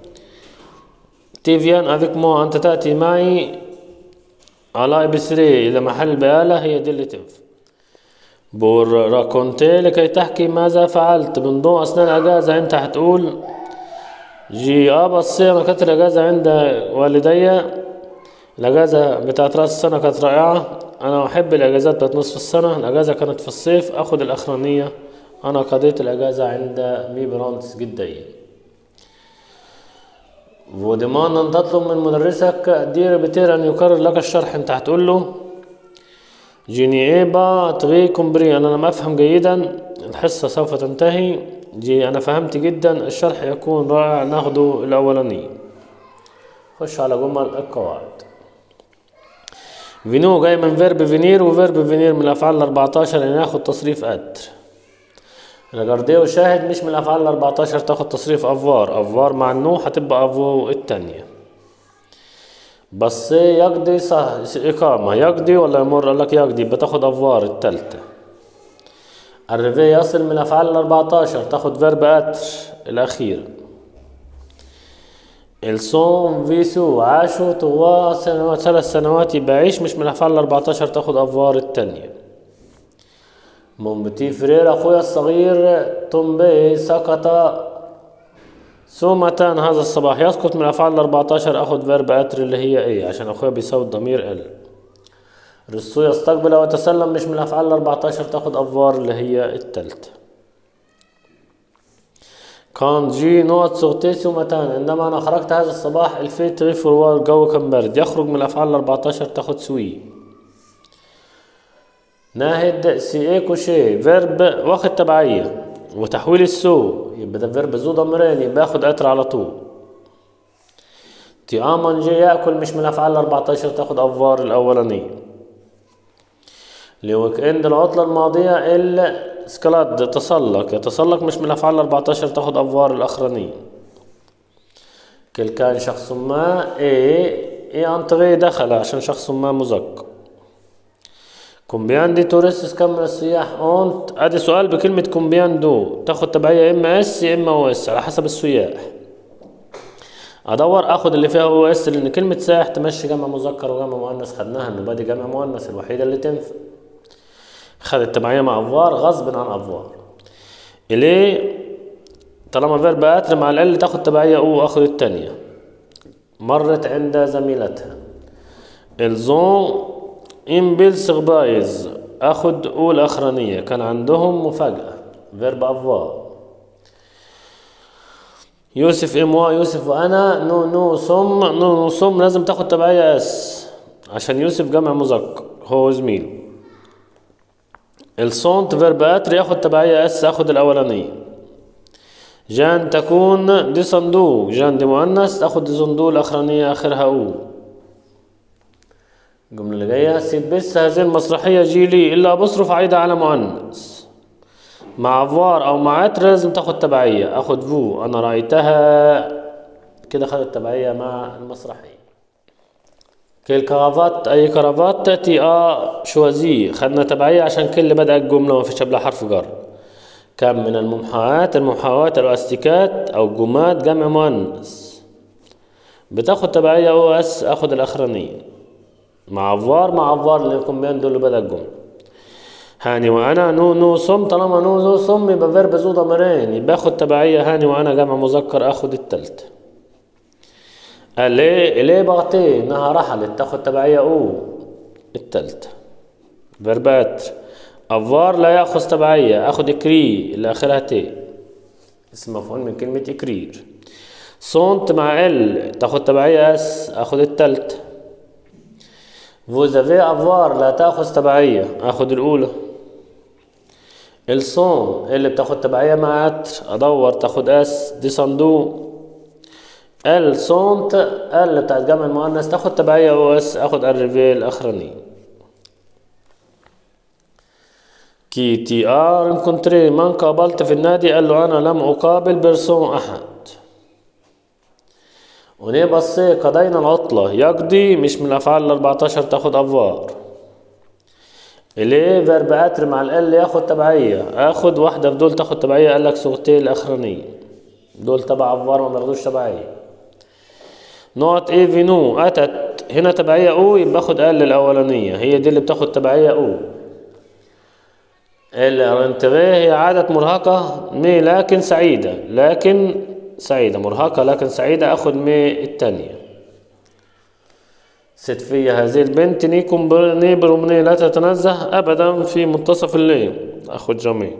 تيفيان أفيك مو أنت تأتي معي على بسري إلى محل بقالة هي دي اللي تنفع بور راكونتي لكي تحكي ماذا فعلت من ضوء أثناء الأجازة أنت هتقول جي أبا الصيام كانت الأجازة عند والدي الأجازة بتاعت رأس السنة كانت رائعة أنا أحب الأجازات بتاعت نصف السنة الأجازة كانت في الصيف أخد الأخرانية أنا قضيت الأجازة عند مي برانتس جدية ودمان أن تطلب من مدرسك دير بتير أن يكرر لك الشرح أنت هتقول له جيني إيبا تغي كومبري أنا لم أفهم جيدا الحصة سوف تنتهي جي أنا فهمت جدا الشرح يكون رائع ناخده الأولاني خش على جمل القواعد فينو جاي من فيرب فينير وفيرب فينير من الأفعال الأربعتاشر يعني ياخد تصريف أتر ريجارديه وشاهد مش من الافعال الاربعتاشر تاخد تصريف افوار افوار مع النو هتبقى افو التانية بس يقضي صح اقامة يقضي ولا يمر قال لك يقضي بتاخد افوار التالتة الريفي يصل من الافعال الاربعتاشر تاخد فيرب اتر الاخير الصوم فيسو عاشوا طوال سنوات ثلاث سنوات يبقى عيش مش من الأفعال الأربعتاشر تاخد أفوار التانية مون بتي فرير أخويا الصغير تومبي سقط سومة هذا الصباح يسقط من الأفعال الأربعتاشر أخد فيرب أتر اللي هي إيه عشان أخويا بيساوي الضمير ال رسو يستقبل ويتسلم مش من الأفعال الأربعتاشر تاخد أفوار اللي هي التالتة كان جي نوت صوتيسي ومتان عندما أنا خرجت هذا الصباح الفيت ريفور الجو كان برد يخرج من الأفعال الأربعتاشر تاخد سوي ناهد سي اي كوشي فيرب واخد تبعية وتحويل السو يبقى ده فيرب ذو ضميرين يبقى ياخد أتر على طول تي آمن جي يأكل مش من الأفعال الأربعتاشر تاخد أفوار الأولانية لويك اند العطلة الماضية السكلاد تسلق يتسلق مش من الأفعال الأربعتاشر تاخد أفوار الأخرانية كل كان شخص ما ايه ايه انتغي دخل عشان شخص ما مذكر كومبيان دي توريستس كم من السياح اونت ادي سؤال بكلمة كومبيان دو تاخد تبعية يا اما اس يا اما او اس على حسب السياح ادور اخد اللي فيها او اس لان كلمة سائح تمشي جمع مذكر وجمع مؤنث خدناها انه بادي جمع مؤنث الوحيدة اللي تنفع خدت تبعية مع افوار غصب عن افوار اليه طالما فيرب اتر مع ال تاخد تبعية او اخد التانية مرت عند زميلتها الزون امبلس بايز اخد او الاخرانية كان عندهم مفاجأة فيرب افوار يوسف اموا يوسف وانا نو نو صم نو نو صم لازم تاخد تبعية اس عشان يوسف جمع مذكر هو زميله الصونت فيرب اتر ياخد تبعية اس اخد الاولانية جان تكون دي صندوق جان دي مؤنث تاخد دي صندوق الاخرانية اخرها او الجملة اللي جاية سيب بس هذه المسرحية جيلي إلا بصرف عايدة على مؤنث مع فوار أو مع عطر لازم تاخد تبعية أخد فو أنا رأيتها كده خدت تبعية مع المسرحية كل كرافات أي كرافات تأتي آ شوازي خدنا تبعية عشان كل بدأ الجملة ما فيش قبلها حرف جر كم من الممحوات الممحوات الأستيكات أو جماد جمع مؤنث بتاخد تبعية أو أس أخد الأخرانية مع فار مع فار اللي يكون بين دول بدأ الجملة هاني وانا نو نو صم طالما نو نو صم يبقى فيرب ذو ضميرين يبقى اخد تبعية هاني وانا جمع مذكر اخد التالتة قال ليه ليه بغطي انها رحلت تاخد تبعية او التالتة فيربات افار لا ياخذ تبعية اخد كري اللي اخرها تي اسم مفعول من كلمة اكرير صونت مع ال تاخد تبعية اس اخد التالتة فوزافي افوار لا تاخذ تبعية اخذ الاولى الصون اللي بتاخد تبعية مع عطر ادور تاخد اس دي صندوق الصونت اللي بتاعت جمع المؤنث تاخد تبعية او اس اخد الريفي الاخرانية كي تي ار انكونتري من قابلت في النادي قال له انا لم اقابل بيرسون احد ونيه بصي قضينا العطلة يقضي مش من الأفعال الأربعتاشر تاخد أفوار إليه فيرب أتر مع ال ياخد تبعية آخد واحدة في دول تاخد تبعية قال لك صوغتين الأخرانية دول تبع أفوار ما بياخدوش تبعية نقط ايه في نو أتت هنا تبعية أو يبقى باخد ال الأولانية هي دي اللي بتاخد تبعية أو الانتباه هي عادة مرهقة مي لكن سعيدة لكن سعيدة مرهقة لكن سعيدة أخذ مي التانية ست فيا هذه البنت نيكم نيبر مني لا تتنزه أبدا في منتصف الليل أخذ جميل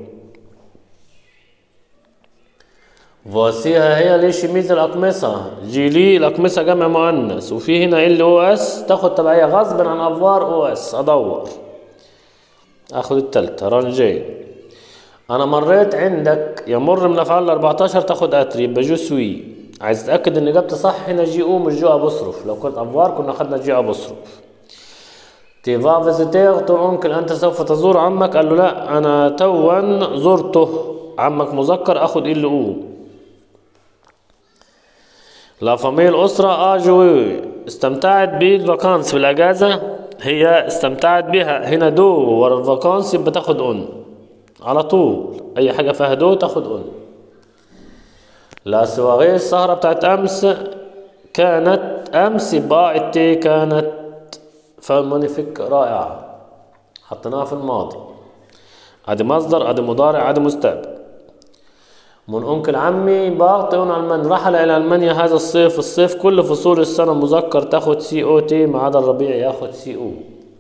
فواسيها هي ليش ميز الأقمصة جيلي الأقمصة جمع مؤنث وفي هنا ال او اس تاخد تبعية غصب عن أفوار او اس أدور أخذ التالتة رانجي انا مريت عندك يمر من الافعال الاربعتاشر تاخد اتر يبقى جو سوي عايز تتاكد ان اجابتي صح هنا جي او مش جو ابصرف لو كنت افوار كنا خدنا جي ابصرف تيفا فيزيتير تو اونكل انت سوف تزور عمك قال له لا انا توا زرته عمك مذكر اخد ال او لا فامي الاسره اجوي استمتعت بالفاكانس بالاجازه هي استمتعت بها هنا دو ورا الفاكانس يبقى تاخد اون على طول اي حاجة فيها دو تاخد اون لا سواغي السهرة بتاعت امس كانت أمس باع تي كانت فالمونيفيك رائعة حطيناها في الماضي ادي مصدر ادي مضارع ادي مستقبل من أنكل عمي باغتون ألمان رحل إلى ألمانيا هذا الصيف الصيف كل فصول السنة مذكر تاخد سي أو تي ما عدا الربيع ياخد سي أو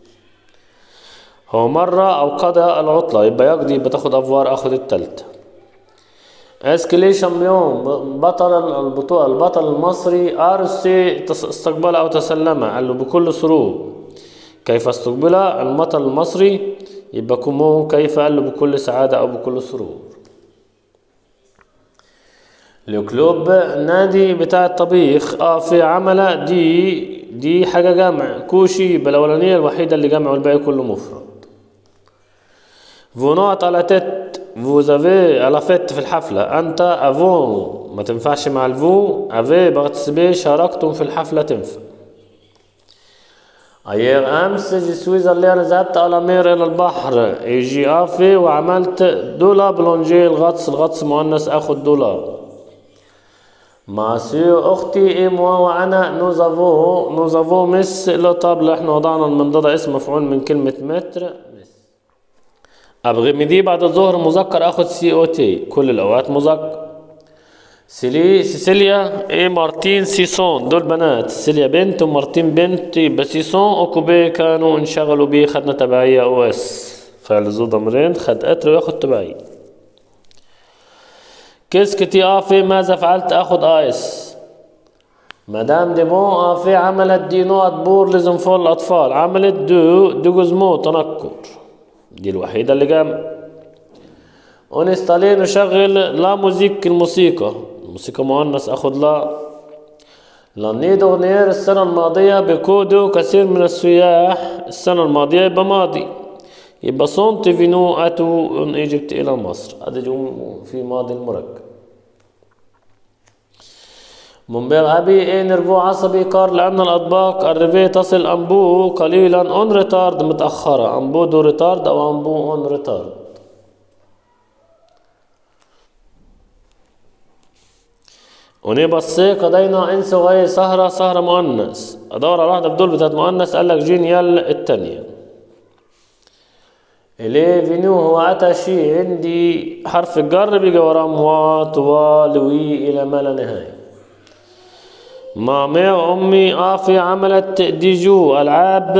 هو مرة أو قضى العطلة يبقى يقضي يبقى تاخد أفوار أخد التالتة اسكلي شامبيون بطل البطولة البطل المصري ارسي استقبل او تسلم قال له بكل سرور كيف استقبل البطل المصري يبقى كومون كيف قال له بكل سعادة او بكل سرور الكلوب نادي بتاع الطبيخ اه في عملة دي دي حاجة جمع كوشي بالأولانية الوحيدة اللي جمع والباقي كله مفرد فونوت على تت فوزافي على فت في الحفلة أنت أفون ما تنفعش مع الفو أفي بارتيسيبي شاركتم في الحفلة تنفع أيير أمس جي سويزر اللي أنا ذهبت على مير إلى البحر يجي أفي وعملت دولا بلونجي الغطس الغطس مؤنث أخد دولار مع سيو أختي إي موا وأنا نوزافو نوزافو مس لو طابل إحنا وضعنا المنضدة اسم مفعول من كلمة متر أبغي مدي بعد الظهر مذكر أخد سي أو تي كل الأوقات مذكر سيلي سيسيليا إيه مارتين سيسون دول بنات سيليا بنت ومارتين بنت يبقى سيسون وكوبي كانوا انشغلوا بيه خدنا تبعية أو اس فعل ذو ضمرين خد قطر وياخد تبعية كيسكتي آفي ماذا فعلت أخد آيس مدام ديمون آفي عملت دي نوع بور لزنفول الأطفال عملت دو دو جزمو تنكر دي الوحيدة اللي جنب ونستالي نشغل لا موزيك الموسيقى الموسيقى مؤنث اخد لا لانيدو نير السنة الماضية بكودو كثير من السياح السنة الماضية يبقى ماضي يبقى صنت فينو اتو ان ايجيبت الى مصر هذا في ماضي المركب منبغ أبي إيه نرفو عصبي كار لأن الأطباق الريفي تصل أنبو قليلا أون ريتارد متأخرة أنبو دو ريتارد أو أنبو أون ريتارد وني بصي قضينا انس وغير سهرة سهرة مؤنث ادور على واحدة بدول بتاعت مؤنث قال لك جينيال التانية إليه فينو هو أتى شي عندي حرف الجر بيجي وراه موا توا لوي إلى ما لا نهاية مامي وأمي آفي عملت ديجو ألعاب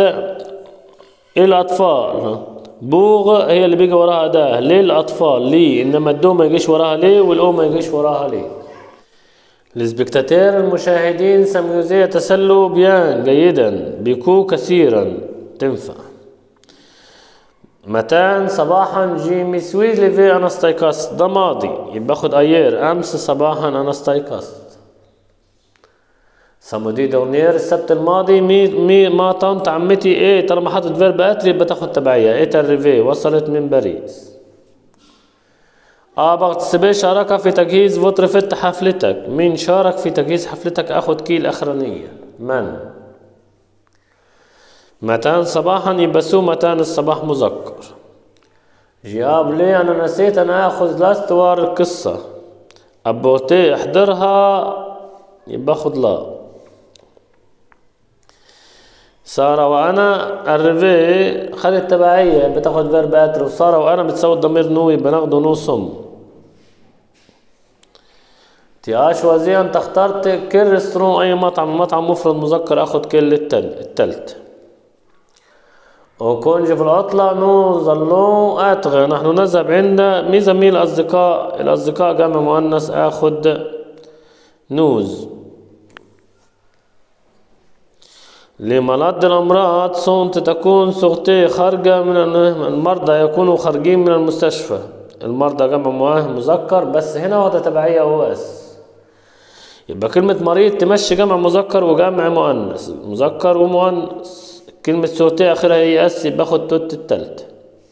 الأطفال بوغ هي اللي بيجي وراها ده للأطفال لي إنما الدو ما يجيش وراها ليه والأو ما يجيش وراها ليه السبكتاتير المشاهدين سميوزي يتسلوا بيان جيدا بيكو كثيرا تنفع متان صباحا جيمي سويز ليفي انا استيقظت ده ماضي يبقى اخد ايير امس صباحا انا استيقظت سامودي دونير السبت الماضي مي مي ما طنط عمتي ايه طالما حطت فيرب اتري يبقى تاخد تبعية ايه تريفي وصلت من باريس اه بغتسبي شارك في تجهيز فوترفت حفلتك مين شارك في تجهيز حفلتك اخد كي الاخرانية من متان صباحا يبقى سو متان الصباح مذكر جواب ليه انا نسيت انا اخذ لاستوار القصة ابوتي احضرها يبقى خد لا سارة وأنا الريفي خدت تبعية بتاخد فيرب أتر وسارة وأنا بتساوي الضمير نو يبقى ناخده نو صم تياش وزي أنت اخترت كل ريستورون أي مطعم مطعم مفرد مذكر أخد كل التل التالت وكونج في العطلة نو ظلو أتغى نحن نذهب عند مي زميل الأصدقاء الأصدقاء جمع مؤنث أخد نوز لمرض الأمراض صنت تكون سغتي خارجة من المرضى يكونوا خارجين من المستشفى المرضى جمع مؤنث مذكر بس هنا واخدة تبعية هو اس يبقى كلمة مريض تمشي جمع مذكر وجمع مؤنث مذكر ومؤنث كلمة سوتي آخرها هي اس باخد توت التالتة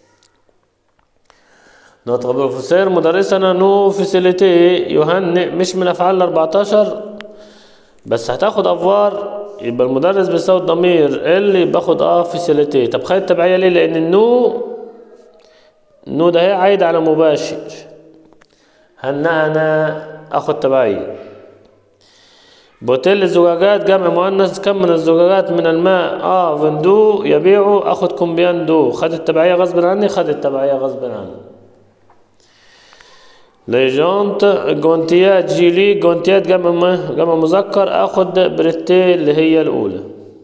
نطق بروفيسور مدرسنا نو فيسيليتي يهنئ مش من أفعال ال 14 بس هتاخد أفوار يبقى المدرس بيساوي الضمير اللي باخد اه فيسيليتي طب خد التبعية ليه؟ لأن النو النو ده هي عايد على مباشر هنأنا أخد تبعية بوتيل الزجاجات جمع مؤنث كم من الزجاجات من الماء اه فندو يبيعوا اخد كومبيان دو خد التبعية غصب عني خد التبعية غصب عني ليجونت جونتيات جيلي جونتيات جمع جمع مذكر اخد بريتي اللي هي الاولى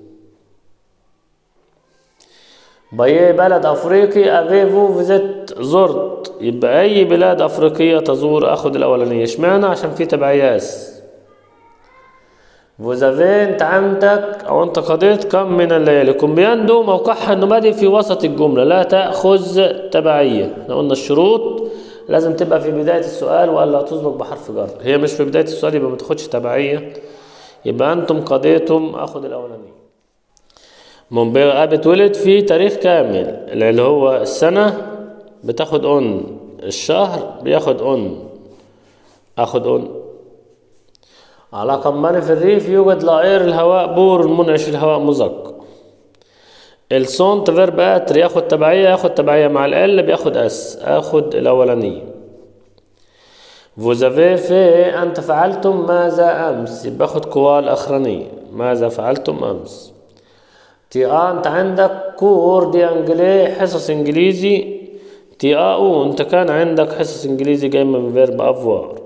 باي بلد افريقي افيفو فيزيت زرت يبقى اي بلاد افريقية تزور اخد الاولانية اشمعنى عشان في تبعياس فوزافي انت عندك او انت قضيت كم من الليالي كومبياندو موقعها النمادي في وسط الجملة لا تأخذ تبعية احنا قلنا الشروط لازم تبقى في بداية السؤال ولا تسبق بحرف جر هي مش في بداية السؤال يبقى ما تاخدش تبعية يبقى انتم قضيتم اخد الاولانية منبغ بتولد في تاريخ كامل اللي هو السنة بتاخد اون الشهر بياخد اون اخد اون على قماني في الريف يوجد لائر الهواء بور منعش الهواء مزق الصونت فيرب اتر ياخد تبعية ياخد تبعية مع ال بياخد اس اخد الاولانية فوزافي في انت فعلتم ماذا امس باخد قوى الاخرانية ماذا فعلتم امس تي اه انت عندك كور دي انجلي حصص انجليزي تي اه او انت كان عندك حصص انجليزي جاي من فيرب افوار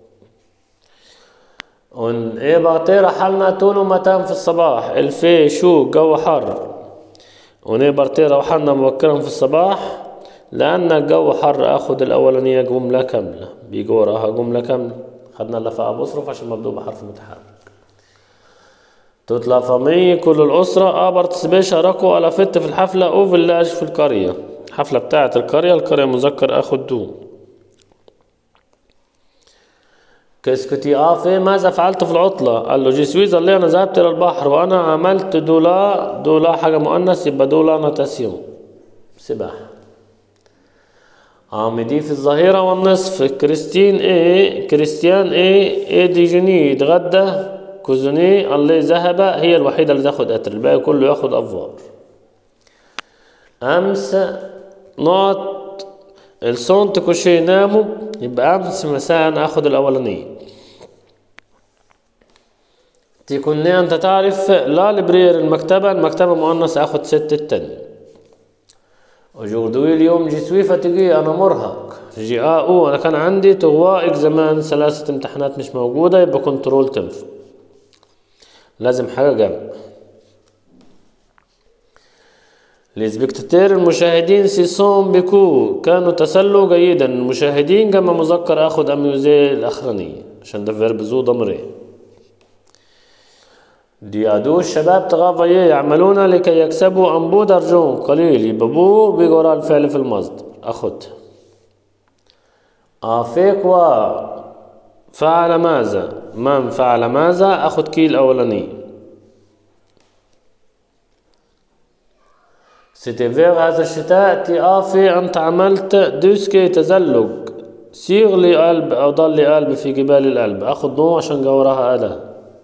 ون ايه بغطي رحلنا تونو متان في الصباح الفي شو جو حر ونيه برتي روحنا مبكرا في الصباح لأن الجو حر أخد الأولانية جملة كاملة بيجي وراها جملة كاملة خدنا اللفاء بصرف عشان مبدوء بحرف متحرك تطلع فمي كل الأسرة اه بارتسبيش أراكو على فت في الحفلة أو فيلاج في القرية الحفلة بتاعة القرية القرية مذكر أخد دو كسكتي آفي ماذا فعلت في العطلة قال له جي سويزر ليه أنا ذهبت إلى البحر وأنا عملت دولا دولا حاجة مؤنث يبقى دولا ناتاسيون سباحة عامدي في الظهيرة والنصف كريستين ايه كريستيان ايه ايه ديجوني يتغدى كوزوني اللي ذهب هي الوحيدة اللي تاخد قتل الباقي كله ياخد أفوار أمس نوت الصون تكوشي ناموا يبقى أمس مساء أخد الأولانية تكون أنت تعرف لا لبرير المكتبة المكتبة مؤنث أخد ست التانية وجوردوي اليوم جي سويفة تجي أنا مرهق جي آه أو أنا كان عندي تغوائك زمان ثلاثة امتحانات مش موجودة يبقى كنترول تنفع لازم حاجة جنب الاسبكتاتير المشاهدين سيسون بيكو كانوا تسلوا جيدا المشاهدين جمع مذكر اخد اميوزي الاخرانية عشان ده فيرب زو ضمرين ديادو الشباب تغافية يعملون لكي يكسبوا أنبو درجون قليل يبقى بيجي ورا الفعل في المصدر أخد أفيك و فعل ماذا من فعل ماذا أخد كي الأولاني ستيفير هذا الشتاء تي آفي أنت عملت دوسكي تزلج سيغ لي قلب أو ضل لي قلب في جبال القلب أخد نوع عشان جوراها أداة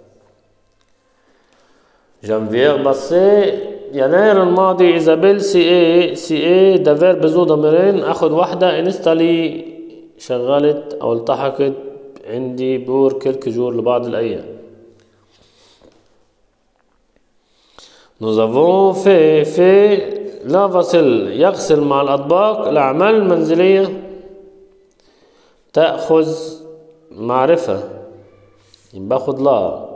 جانفير بصي يناير الماضي إيزابيل سي اي سي اي ده فيرب ذو ضميرين أخد واحدة انستالي شغلت أو التحقت عندي بور كلك جور لبعض الأيام nous avons fait fait لا فصل يغسل مع الأطباق الأعمال المنزلية تأخذ معرفة يبقى خد لا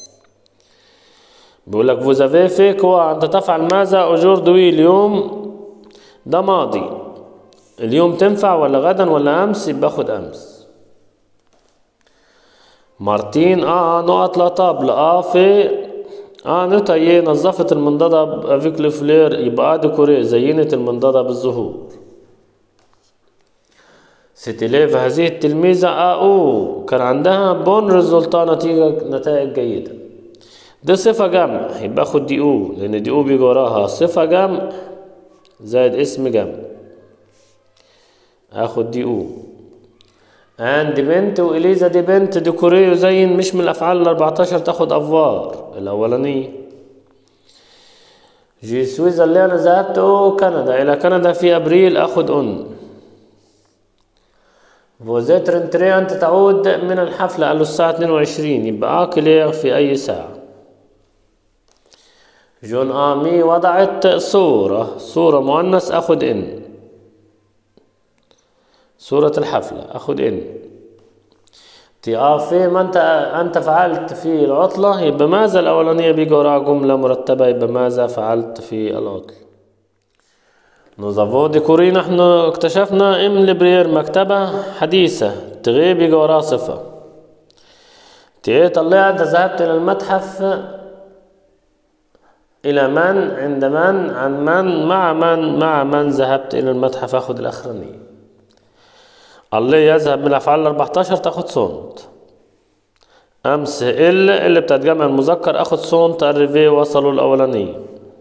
بيقول لك vous avez fait quoi أنت تفعل ماذا aujourd'hui اليوم ده ماضي اليوم تنفع ولا غدا ولا أمس يبقى خد أمس مارتين اه نقط لا طابل اه في اه نتايي نظفت المنضدة افيك الفلير يبقى ديكوري زينت المنضدة بالزهور ستيليف هذه التلميذة اه او كان عندها بون ريزولتا نتيجة نتائج جيدة دي صفة جمع يبقى اخد دي او لان دي او بيجي وراها صفة جمع زائد اسم جمع اخد دي او اند بنت واليزا دي بنت ديكوري يزين مش من الافعال ال 14 تاخد افوار الاولانيه جي سويزر اللي انا ذهبت كندا الى كندا في ابريل اخد اون فوزيت رنتري أنت تعود من الحفلة قال له الساعة 22 يبقى آكلير في أي ساعة جون آمي وضعت صورة صورة مؤنث أخذ إن صورة الحفلة أخذ إن تيافي ما أنت أنت فعلت في العطلة يبقى ماذا الأولانية بيجي وراها جملة مرتبة يبقى ماذا فعلت في العطلة Nous avons découvert نحن اكتشفنا ام لبرير مكتبة حديثة تغيب يجي وراها صفة تي طلعت ذهبت إلى المتحف إلى من عند من عن من مع من مع من ذهبت إلى المتحف أخذ الأخرانية الله يذهب من الأفعال ال 14 تاخد صونت أمس ال اللي بتتجمع المذكر أخد صونت الريفي وصلوا الأولانية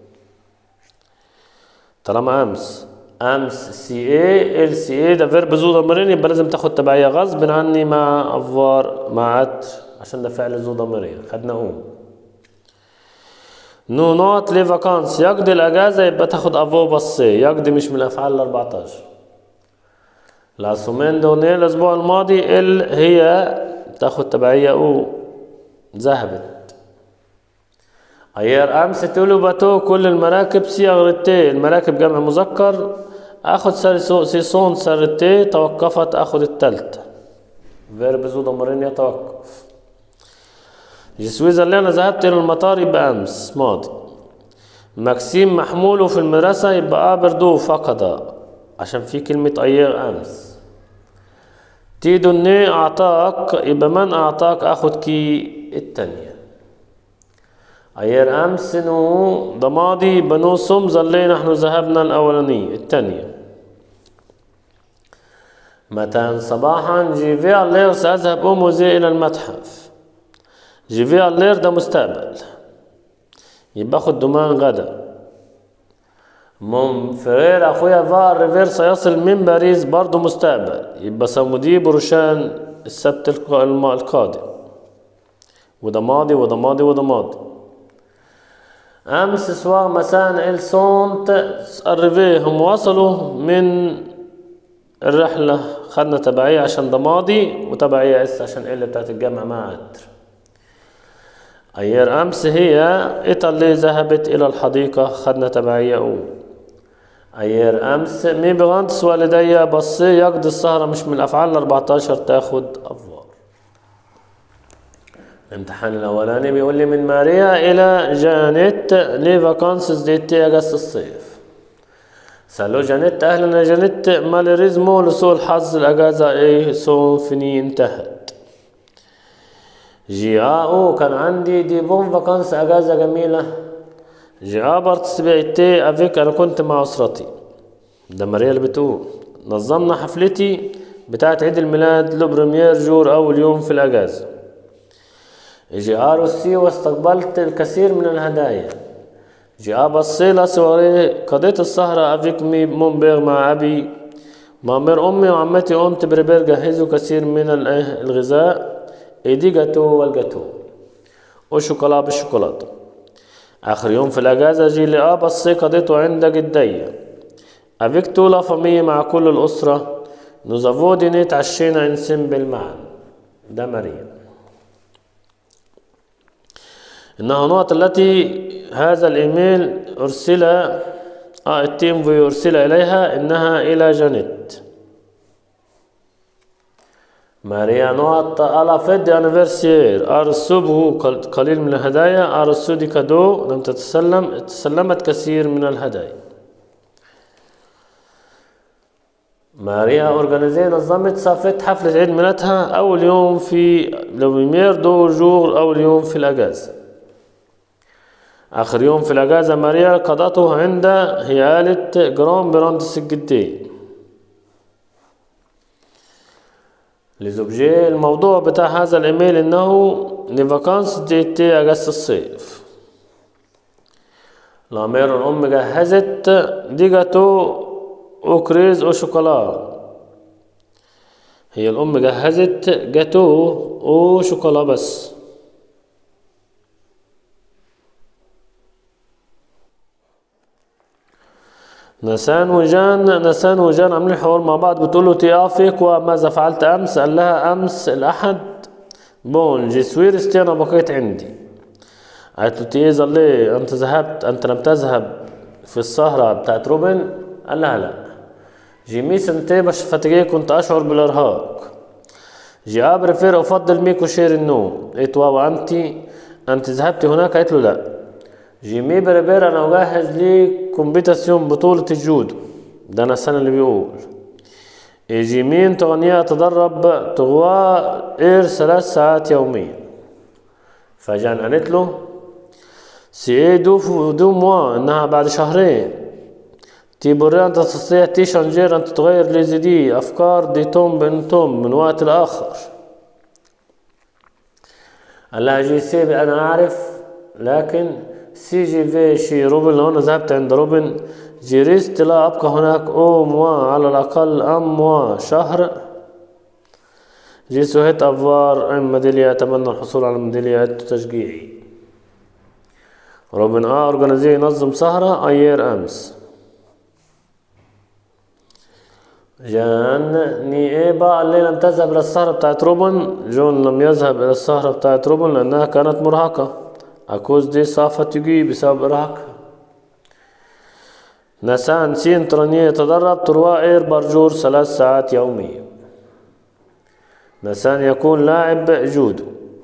طالما أمس أمس سي اي ال سي اي ده فيرب ذو ضميرين يبقى لازم تاخد تبعية غصب عني مع أفوار مع عطر عشان ده فعل ذو ضميرين خدنا قوم نو نوت لي فاكانس يقضي الأجازة يبقى تاخد أفو بصي يقضي مش من الأفعال ال 14 لا سومين دوني الأسبوع الماضي ال هي تاخد تبعية أو ذهبت أير أمس تولو باتو كل المراكب سيغرتي المراكب جمع مذكر أخد سيسون سرتي توقفت أخد التالتة فيرب ذو ضميرين يتوقف جسويزا اللي أنا ذهبت إلى المطار يبقى أمس ماضي مكسيم محموله في المدرسة يبقى آبردو فقد عشان في كلمة أير أمس تيدو الني أعطاك يبقى من أعطاك أخد كي التانية أير أمس نو ده ماضي بنو سم ظلي نحن ذهبنا الأولانية التانية متى صباحا جيفي الليل سأذهب أموزي إلى المتحف جيفي الليل ده مستقبل يبقى خد دمان غدا مم فرير أخويا فار ريفير سيصل من باريس برضه مستقبل يبقى سمودي بروشان السبت القادم وده ماضي وده ماضي وده ماضي أمس سواء مساء السونت الريفي هم وصلوا من الرحلة خدنا تبعية عشان ده ماضي وتبعية اس عشان اللي بتاعت الجامعة مع عطر أير أمس هي إيطالي ذهبت إلى الحديقة خدنا تبعية أو أير أمس مي بغانتس والدي بصي يقضي السهرة مش من الأفعال ال 14 تاخد أفوار الامتحان الأولاني بيقول لي من ماريا إلى جانيت لي فاكانسز ديتي أجازة الصيف سألوا جانيت أهلا يا جانيت ماليريزمو لسوء الحظ الأجازة إيه سون فيني انتهت جياء كان عندي دي بون فاكانس أجازة جميلة جياء بارتسبيتي أفيك أنا كنت مع أسرتي ده ماريا اللي بتقول نظمنا حفلتي بتاعت عيد الميلاد لو بريمير جور أول يوم في الأجازة جاء روسي واستقبلت الكثير من الهدايا جاء بصيلة سواري قضيت السهرة أفيك مي مونبيغ مع أبي مامر أمي وعمتي أنت بريبير جهزوا كثير من الغذاء إيدي جاتو والجاتو وشوكولا بالشوكولاتة آخر يوم في الأجازة جي لي بصي قضيته عند جدي أفيك تولا فامي مع كل الأسرة نوزافو ديني تعشينا انسمبل معا ده مريم إنها النقط التي هذا الإيميل أرسل آه التيم يرسل إليها إنها إلى جانيت ماريا نقط على فيد أنيفرسير أرسبه قليل من الهدايا أرسودي كادو لم تتسلم تسلمت كثير من الهدايا ماريا أورجانيزي نظمت صافت حفلة عيد ميلادها أول يوم في لوميمير دو جور أول يوم في الأجازة آخر يوم في الأجازة ماريا قضته عند هيالة جرام براندس الجدي لزوجي الموضوع بتاع هذا الإيميل إنه لفاكانس ديتي أجازة الصيف لامير الأم جهزت ديجاتو وكريز وشوكولا هي الأم جهزت جاتو وشوكولا بس نسان وجان نسان وجان عاملين حوار مع بعض بتقول له تيافيك وماذا فعلت امس قال لها امس الاحد بون جسوير استي انا بقيت عندي قالت له تي ليه انت ذهبت انت لم تذهب في السهرة بتاعت روبن قال لها لا جيمي سنتي باش فاتجي كنت اشعر بالارهاق جي ابرفير افضل ميكو شير النوم قلت واو انت انت ذهبت هناك قالت له لا جيمي بريبير انا اجهز لي كومبيتاسيون بطولة الجودو ده انا السنة اللي بيقول جيمين تغنية تدرب تغوى اير ثلاث ساعات يوميا فجان قالت له سي دو دو موا انها بعد شهرين تيبوري انت تستطيع تيشانجير ان تتغير ليزيدي افكار دي توم بين توم من وقت لاخر قال لها جي سي انا اعرف لكن سي جي في شي روبن لو انا ذهبت عند روبن جيريست لا ابقى هناك او موا على الاقل ام موا شهر جي سوهيت افوار ام ميدالية اتمنى الحصول على ميدالية تشجيعي روبن اه اورجانيزي ينظم سهرة ايير امس جان ني ايبا اللي لم تذهب الى السهرة بتاعت روبن جون لم يذهب الى السهرة بتاعت روبن لانها كانت مرهقة اكوز دي صافة تجي بسبب ارهاقها نسان سين ترانية يتدرب تروا اير برجور ثلاث ساعات يوميا نسان يكون لاعب جودو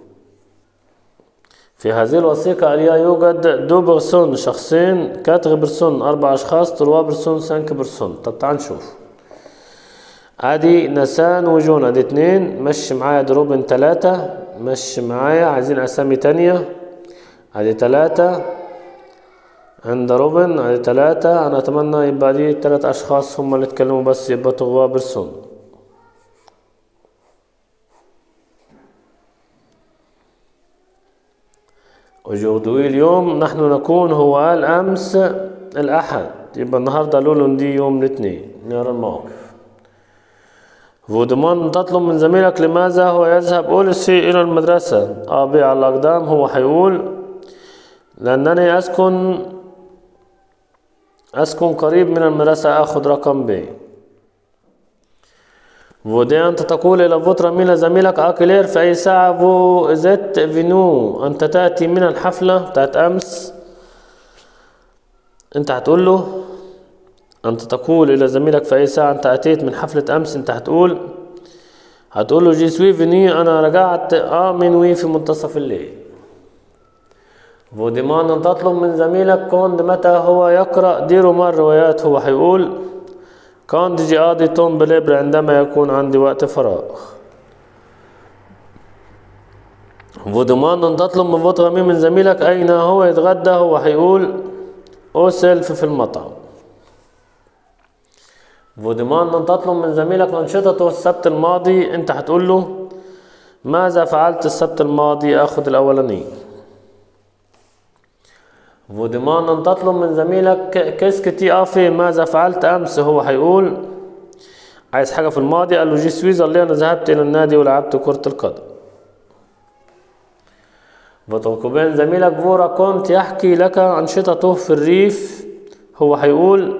في هذه الوثيقة اليا يوجد دو برسون شخصين كاتغ برسون أربع أشخاص تروا برسون سانك برسون طب تعال نشوف ادي نسان وجون ادي اتنين مشي معايا دروبن تلاتة مشي معايا عايزين اسامي تانية ادي تلاتة عند روبن ادي تلاتة انا اتمنى يبقى دي تلات اشخاص هم اللي اتكلموا بس يبقى تغوا برسون وجودوي اليوم نحن نكون هو الأمس الأحد يبقى النهاردة لولون دي يوم الاثنين نرى الموقف فودمان تطلب من زميلك لماذا هو يذهب أولسي إلى المدرسة أبي على الأقدام هو حيقول لأنني أسكن أسكن قريب من المدرسة أخذ رقم ب ودي أنت تقول إلى فوترا من زميلك أكلير في أي ساعة فو زت فينو أنت تأتي من الحفلة بتاعت أمس أنت هتقول له أنت تقول إلى زميلك في أي ساعة أنت أتيت من حفلة أمس أنت هتقول هتقول له جي سوي فيني أنا رجعت آه من وي في منتصف الليل فوديمان أن تطلب من زميلك كوند متى هو يقرأ ديرو مر روايات هو هيقول كوند جي آدي توم بليبر عندما يكون عندي وقت فراغ فوديمان أن تطلب من فوتغامي من زميلك أين هو يتغدى هو هيقول أو سيلف في المطعم فوديمان أن تطلب من زميلك أنشطته السبت الماضي أنت هتقول له ماذا فعلت السبت الماضي أخذ الأولاني فوديمان أن تطلب من زميلك كيسكتي أفي ماذا فعلت أمس هو هيقول عايز حاجة في الماضي قال له جي سويزر لي أنا ذهبت إلى النادي ولعبت كرة القدم وتوكوبين زميلك فورا كنت يحكي لك أنشطته في الريف هو هيقول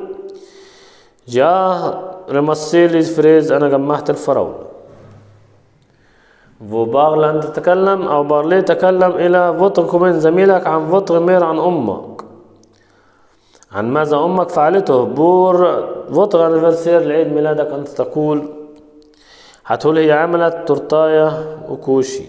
جاء رمسيلي فريز أنا جمعت الفراولة وبارلاند تتكلم أو بارلي تكلم إلى فوتغ من زميلك عن فوتغ مير عن أمك عن ماذا أمك فعلته بور فوتغ أنيفرسير لعيد ميلادك أنت تقول هتقول هي عملت تورتاية وكوشي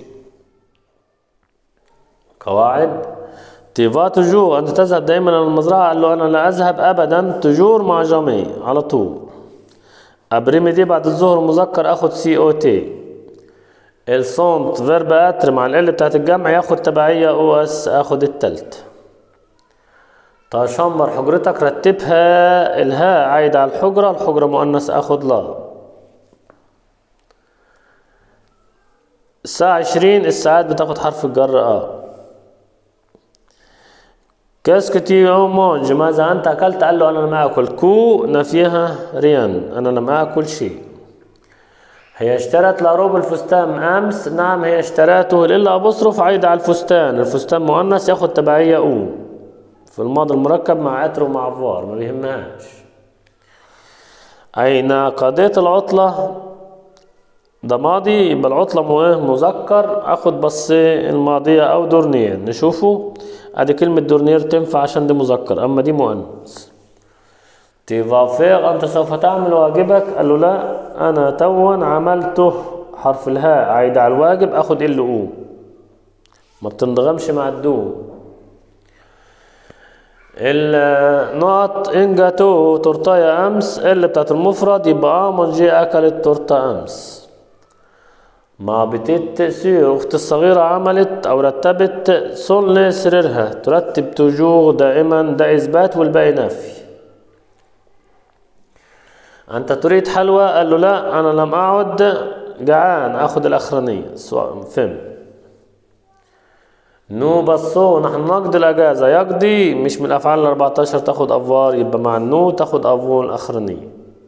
قواعد تيفا تجور أنت تذهب دائما إلى المزرعة قال له أنا لا أذهب أبدا تجور مع جامي على طول أبريمي دي بعد الظهر مذكر أخد سي أو تي الصونت فيرب اتر مع ال بتاعت الجمع ياخد تبعية او اس اخد التالت تشمر حجرتك رتبها الهاء عايدة على الحجرة الحجرة مؤنث اخد لا الساعة عشرين الساعات بتاخد حرف الجر اه كاسكتي او مونج ماذا انت اكلت قال له انا لم اكل كو نفيها ريان انا لم اكل شيء هي اشترت لاروب الفستان امس نعم هي اشترته الا بصرف عايد على الفستان الفستان مؤنث ياخد تبعية او في الماضي المركب مع عطر ومع فار ما بيهمهاش أين قضيت العطلة ده ماضي يبقى العطلة مو- مذكر اخد بس الماضية او دورنير نشوفه ادي كلمة دورنير تنفع عشان دي مذكر اما دي مؤنث تيفافير انت سوف تعمل واجبك قال له لا انا توا عملته حرف الهاء عايد على الواجب اخد ال او ما بتنضغمش مع الدو النقط ان جاتو تورتايا امس اللي بتاعت المفرد يبقى اه جي اكلت تورته امس ما بتت سير اختي الصغيرة عملت او رتبت صلن سريرها ترتب توجور دائما ده اثبات والباقي نفي انت تريد حلوى قال له لا انا لم اعد جعان اخذ الاخرانية سواء فهم نو بصو نحن نقضي الاجازة يقضي مش من الافعال ال 14 تاخد افوار يبقى مع النو تاخد افون الاخرانية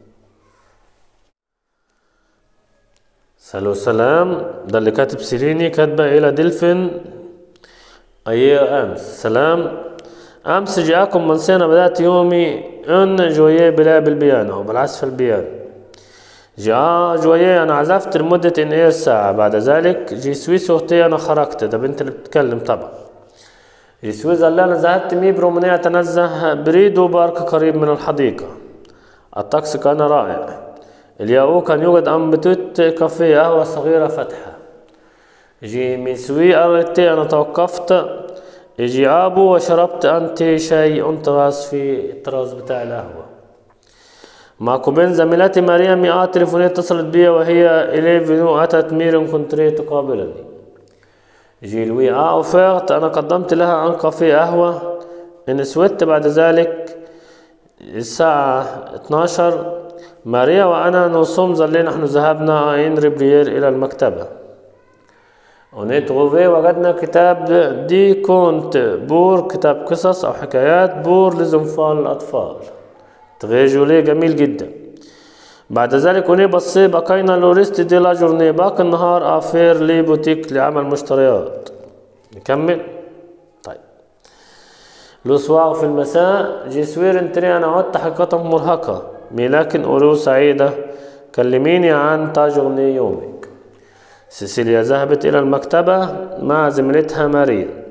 سلو سلام ده اللي كاتب سيريني كاتبة إلى دلفين أي أمس سلام أمس جاءكم من سنة بدأت يومي أن جوية بلعب البيانو بالعزف البيانو جاء جوية أنا عزفت لمدة إن إيه ساعة بعد ذلك جي سوي صوتي أنا خرجت ده بنت اللي بتتكلم طبعا جي سوي قال لي أنا ذهبت ميب رومانية أتنزه بريدو بارك قريب من الحديقة الطقس كان رائع الياو كان يوجد أنبتوت كافيه قهوة صغيرة فاتحة جي ميسوي أردت أنا توقفت يجي أبو وشربت أنت شاي أنطراس في الطراز بتاع القهوة معكم بين زميلتي ماريا مئات تليفونية اتصلت بي وهي إلي فينو أتت ميرن كونتري تقابلني جي لوي آ أوفرت أنا قدمت لها عن كافيه قهوة إن سويت بعد ذلك الساعة 12 ماريا وأنا نوصم ظلي نحن ذهبنا إن ريبريير إلى المكتبة ونتغوفي وجدنا كتاب دي كونت بور كتاب قصص أو حكايات بور لزنفال الأطفال تغي جولي جميل جدا بعد ذلك وني بصي بقينا لوريست دي لا جورني باقي النهار افير لي بوتيك لعمل مشتريات نكمل طيب لو سواغ في المساء جي سوير انتري انا عدت حقيقة مرهقة مي لكن أرو سعيدة كلميني عن تاجغني يومك سيسيليا ذهبت إلى المكتبة مع زميلتها ماريا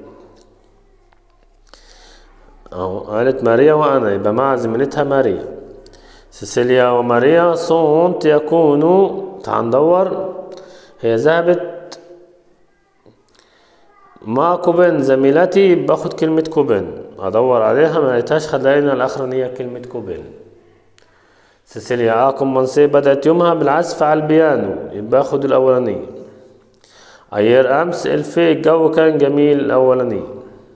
أو قالت ماريا وأنا يبقى مع زميلتها ماريا سيسيليا وماريا صونت يكونوا تعال ندور هي ذهبت مع كوبن زميلتي باخد كلمة كوبن أدور عليها ما لقيتهاش خلينا الأخرانية كلمة كوبن سيسيليا آكم منسي بدأت يومها بالعزف على البيانو يبقى أخد الأولانية أير أمس الفي الجو كان جميل الأولانية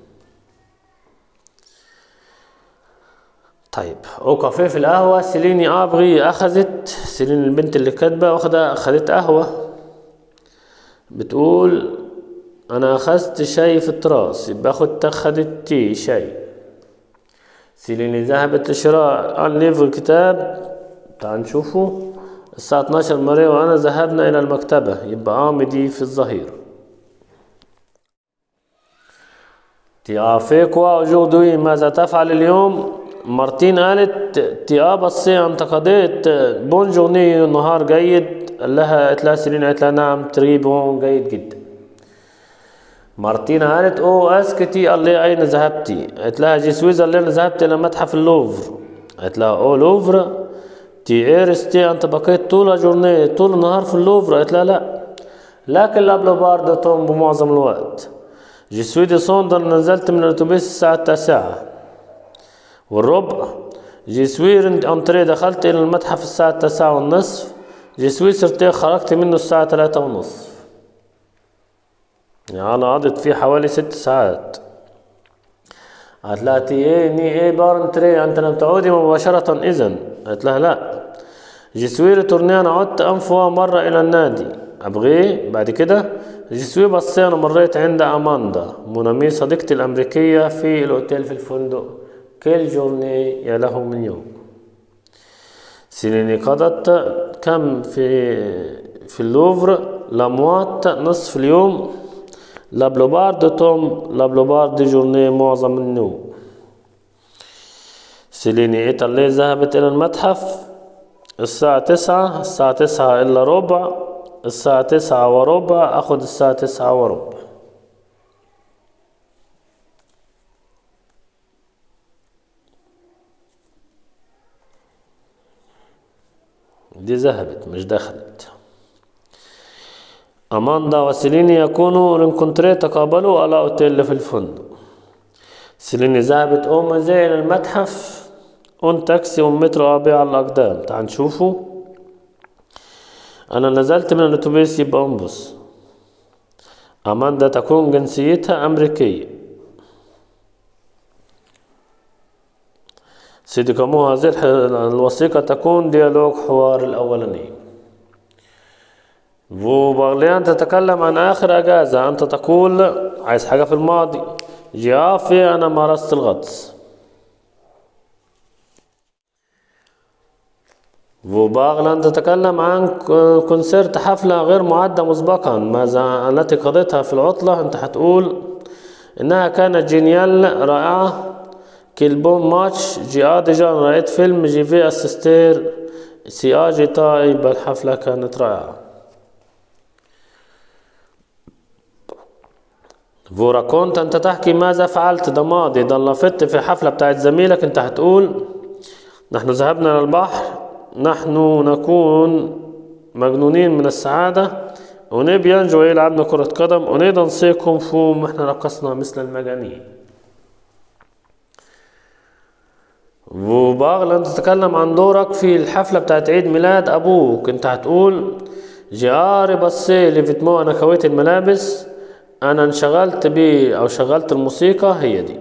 طيب او كافيه في القهوة سيليني ابغي اخذت سيلين البنت اللي كاتبة واخدة اخذت قهوة بتقول انا اخذت شاي في التراس يبقى اخد اخذت تي شاي سيليني ذهبت لشراء ان ليفر كتاب تعال نشوفه الساعة 12 مرة وانا ذهبنا الى المكتبة يبقى امدي في الظهيرة تي افيكوا aujourd'hui ماذا تفعل اليوم مارتين قالت تي اه بصي انت قضيت بون جورني نهار جيد قال لها قالت لها سيرين قالت لها نعم تري بون جيد جدا مارتين قالت او اسكتي قال لي اين ذهبتي قالت لها جي سويزر لين ذهبت الى متحف اللوفر قالت لها او لوفر تي ايرستي انت بقيت طول جورني طول النهار في اللوفر قالت لها لا لكن لابلو باردو توم بمعظم الوقت جي سويدي صوندر نزلت من الاتوبيس الساعة التاسعة والربع جيسوير انتري دخلت الى المتحف الساعة التاسعة والنصف جيسوي سرتي خرجت منه الساعة تلاتة ونصف يعني انا قضيت فيه حوالي ست ساعات قالت لها تي ايه ني ايه بار انتري انت لم تعودي مباشرة اذا قالت لها لا جيسوي تورني انا عدت انفوا مرة الى النادي ابغي بعد كده جيسوي بصي انا مريت عند اماندا منامي صديقتي الامريكية في الاوتيل في الفندق كل جورني يا له من يوم سيليني قضت كم في في اللوفر لاموات نصف اليوم لابلوبار دو توم لابلوبار دي جورني معظم النوم سيليني إيطالي ذهبت إلى المتحف الساعة تسعة الساعة تسعة إلا ربع الساعة تسعة وربع أخد الساعة تسعة وربع دي ذهبت مش دخلت أماندا وسيليني يكونوا رينكونتري تقابلوا على أوتيل في الفندق سيليني ذهبت أم زي إلى المتحف اون تاكسي ومترو أبي على الأقدام تعال نشوفوا أنا نزلت من الأتوبيس يبقى أنبص أماندا تكون جنسيتها أمريكية سيدي كامو هذه الح- الوثيقة تكون ديالوج حوار الأولاني فو باغليان تتكلم عن آخر أجازة أنت تقول عايز حاجة في الماضي جافي أنا مارست الغطس فو باغلان تتكلم عن ك- كونسيرت حفلة غير معدة مسبقا ماذا التي قضيتها في العطلة أنت هتقول إنها كانت جينيال رائعة كيلبون ماتش جي آ ديجا رأيت فيلم جي في أسستير سي آ جي طيب الحفلة كانت رائعة فورا كنت أنت تحكي ماذا فعلت ده ماضي ده لفت في حفلة بتاعت زميلك أنت هتقول نحن ذهبنا للبحر نحن نكون مجنونين من السعادة ونبي ينجو يلعبنا كرة قدم ونيدا نسيكم فوم احنا رقصنا مثل المجانين وباغلا انت تتكلم عن دورك في الحفلة بتاعت عيد ميلاد أبوك انت هتقول جاري بصي لفيتمو أنا كويت الملابس أنا انشغلت بيه أو شغلت الموسيقى هي دي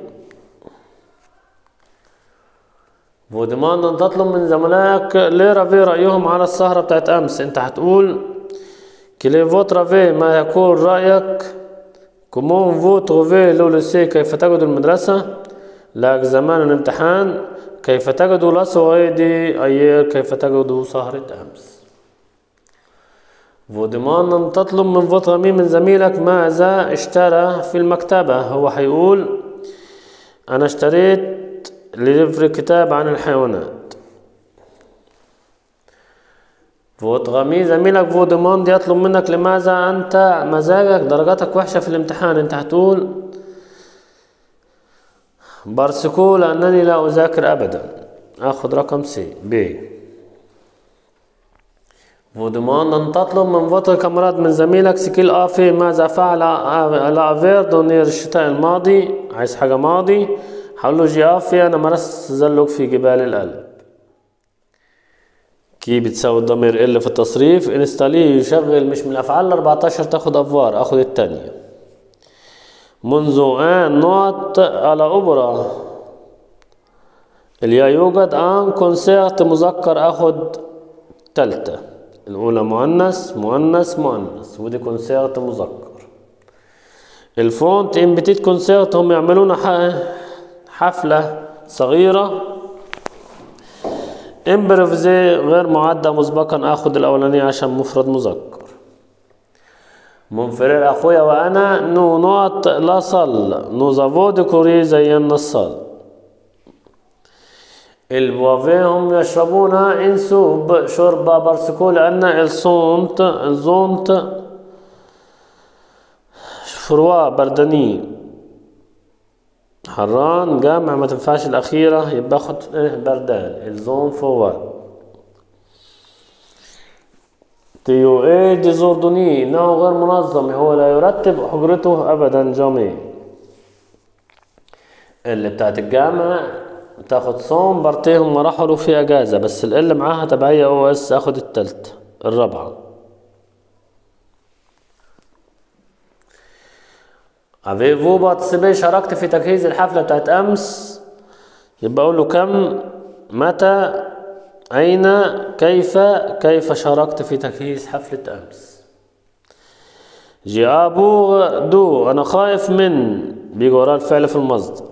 ودمان أن تطلب من زملائك ليه في رأيهم على السهرة بتاعت أمس أنت هتقول كلي فوت رافي ما يكون رأيك كومون فو تروفي لو لسي كيف تجد المدرسة لاك زمان الامتحان كيف تجد لاسويدي أيير كيف تجد سهرة أمس ودمان أن تطلب من فوت رمي من زميلك ماذا اشترى في المكتبة هو هيقول أنا اشتريت ليفر كتاب عن الحيوانات فوتغامي زميلك فودموند يطلب منك لماذا أنت مزاجك درجاتك وحشة في الامتحان أنت هتقول بارسكو لأنني لا أذاكر أبدا أخذ رقم سي بي فودمان أن تطلب من فوتر كامراد من زميلك سكيل آفي ماذا فعل الأفير دونير الشتاء الماضي عايز حاجة ماضي حقول له جي آفي أنا مارست تزلج في جبال الألب كي بتساوي الضمير ال في التصريف انستالي يشغل مش من الأفعال ال 14 تاخد أفوار أخد التانية منذ آن نقط على أوبرا اللي يوجد آن كونسيرت مذكر أخد تالتة الأولى مؤنث مؤنث مؤنث ودي كونسيرت مذكر الفونت إن بتيت كونسيرت هم يعملون حفلة صغيرة امبرفزي غير معدة مسبقا اخد الاولانية عشان مفرد مذكر منفرد اخويا وانا نو نقط لا صل نو زافو ديكوري زينا الصل البوافي هم يشربون انسوب شرب بارسكو لان الصونت الزونت فروا بردانين حران جامع ما تنفعش الأخيرة يبقى خد إيه بردان الزون فوار تيو إيه ديزوردوني إنه غير منظم هو لا يرتب حجرته أبدا جميع اللي بتاعت الجامع تاخد صوم برتيهم ما راحوا في أجازة بس اللي معاها تبعية أو إس أخد التالتة الرابعة افيفو بارتيسيبي شاركت في تجهيز الحفلة بتاعت أمس يبقى أقول له كم متى أين كيف كيف شاركت في تجهيز حفلة أمس جابو دو أنا خايف من بيجي وراه الفعل في المصدر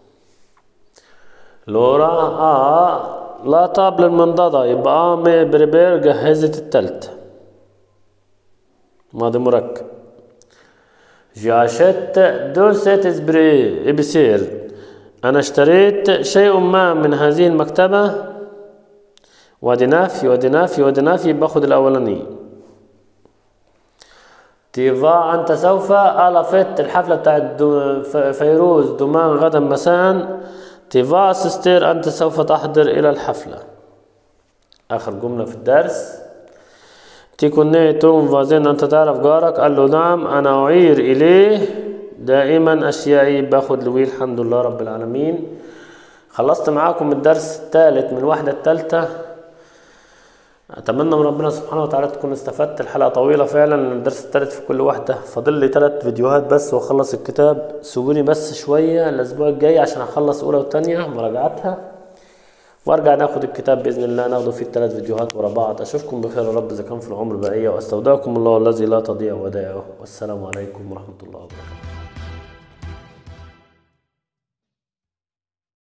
لورا آه لا طابل المنضدة يبقى آه بريبير جهزت التالتة ماضي مركب جاشت دولسة اسبري ابسير أنا اشتريت شيء ما من هذه المكتبة وادي نافي وادي نافي وادي نافي باخد الاولاني تيفا انت سوف الفت الحفله بتاعت دو ف- فيروز دومان غدا مساء تيفا سستير انت سوف تحضر الى الحفله اخر جمله في الدرس تيكون توم فازين انت تعرف جارك قال له نعم انا اعير اليه دائما اشيائي باخد لويه الحمد لله رب العالمين خلصت معاكم الدرس الثالث من الوحدة الثالثة أتمنى من ربنا سبحانه وتعالى تكون استفدت الحلقة طويلة فعلا الدرس الثالث في كل واحدة فاضل لي ثلاث فيديوهات بس وأخلص الكتاب سيبوني بس شوية الأسبوع الجاي عشان أخلص أولى وثانية مراجعتها وارجع ناخد الكتاب باذن الله ناخده فيه الثلاث فيديوهات ورا بعض اشوفكم بخير يا رب اذا كان في العمر بقيه واستودعكم الله الذي لا تضيع ودائعه والسلام عليكم ورحمه الله وبركاته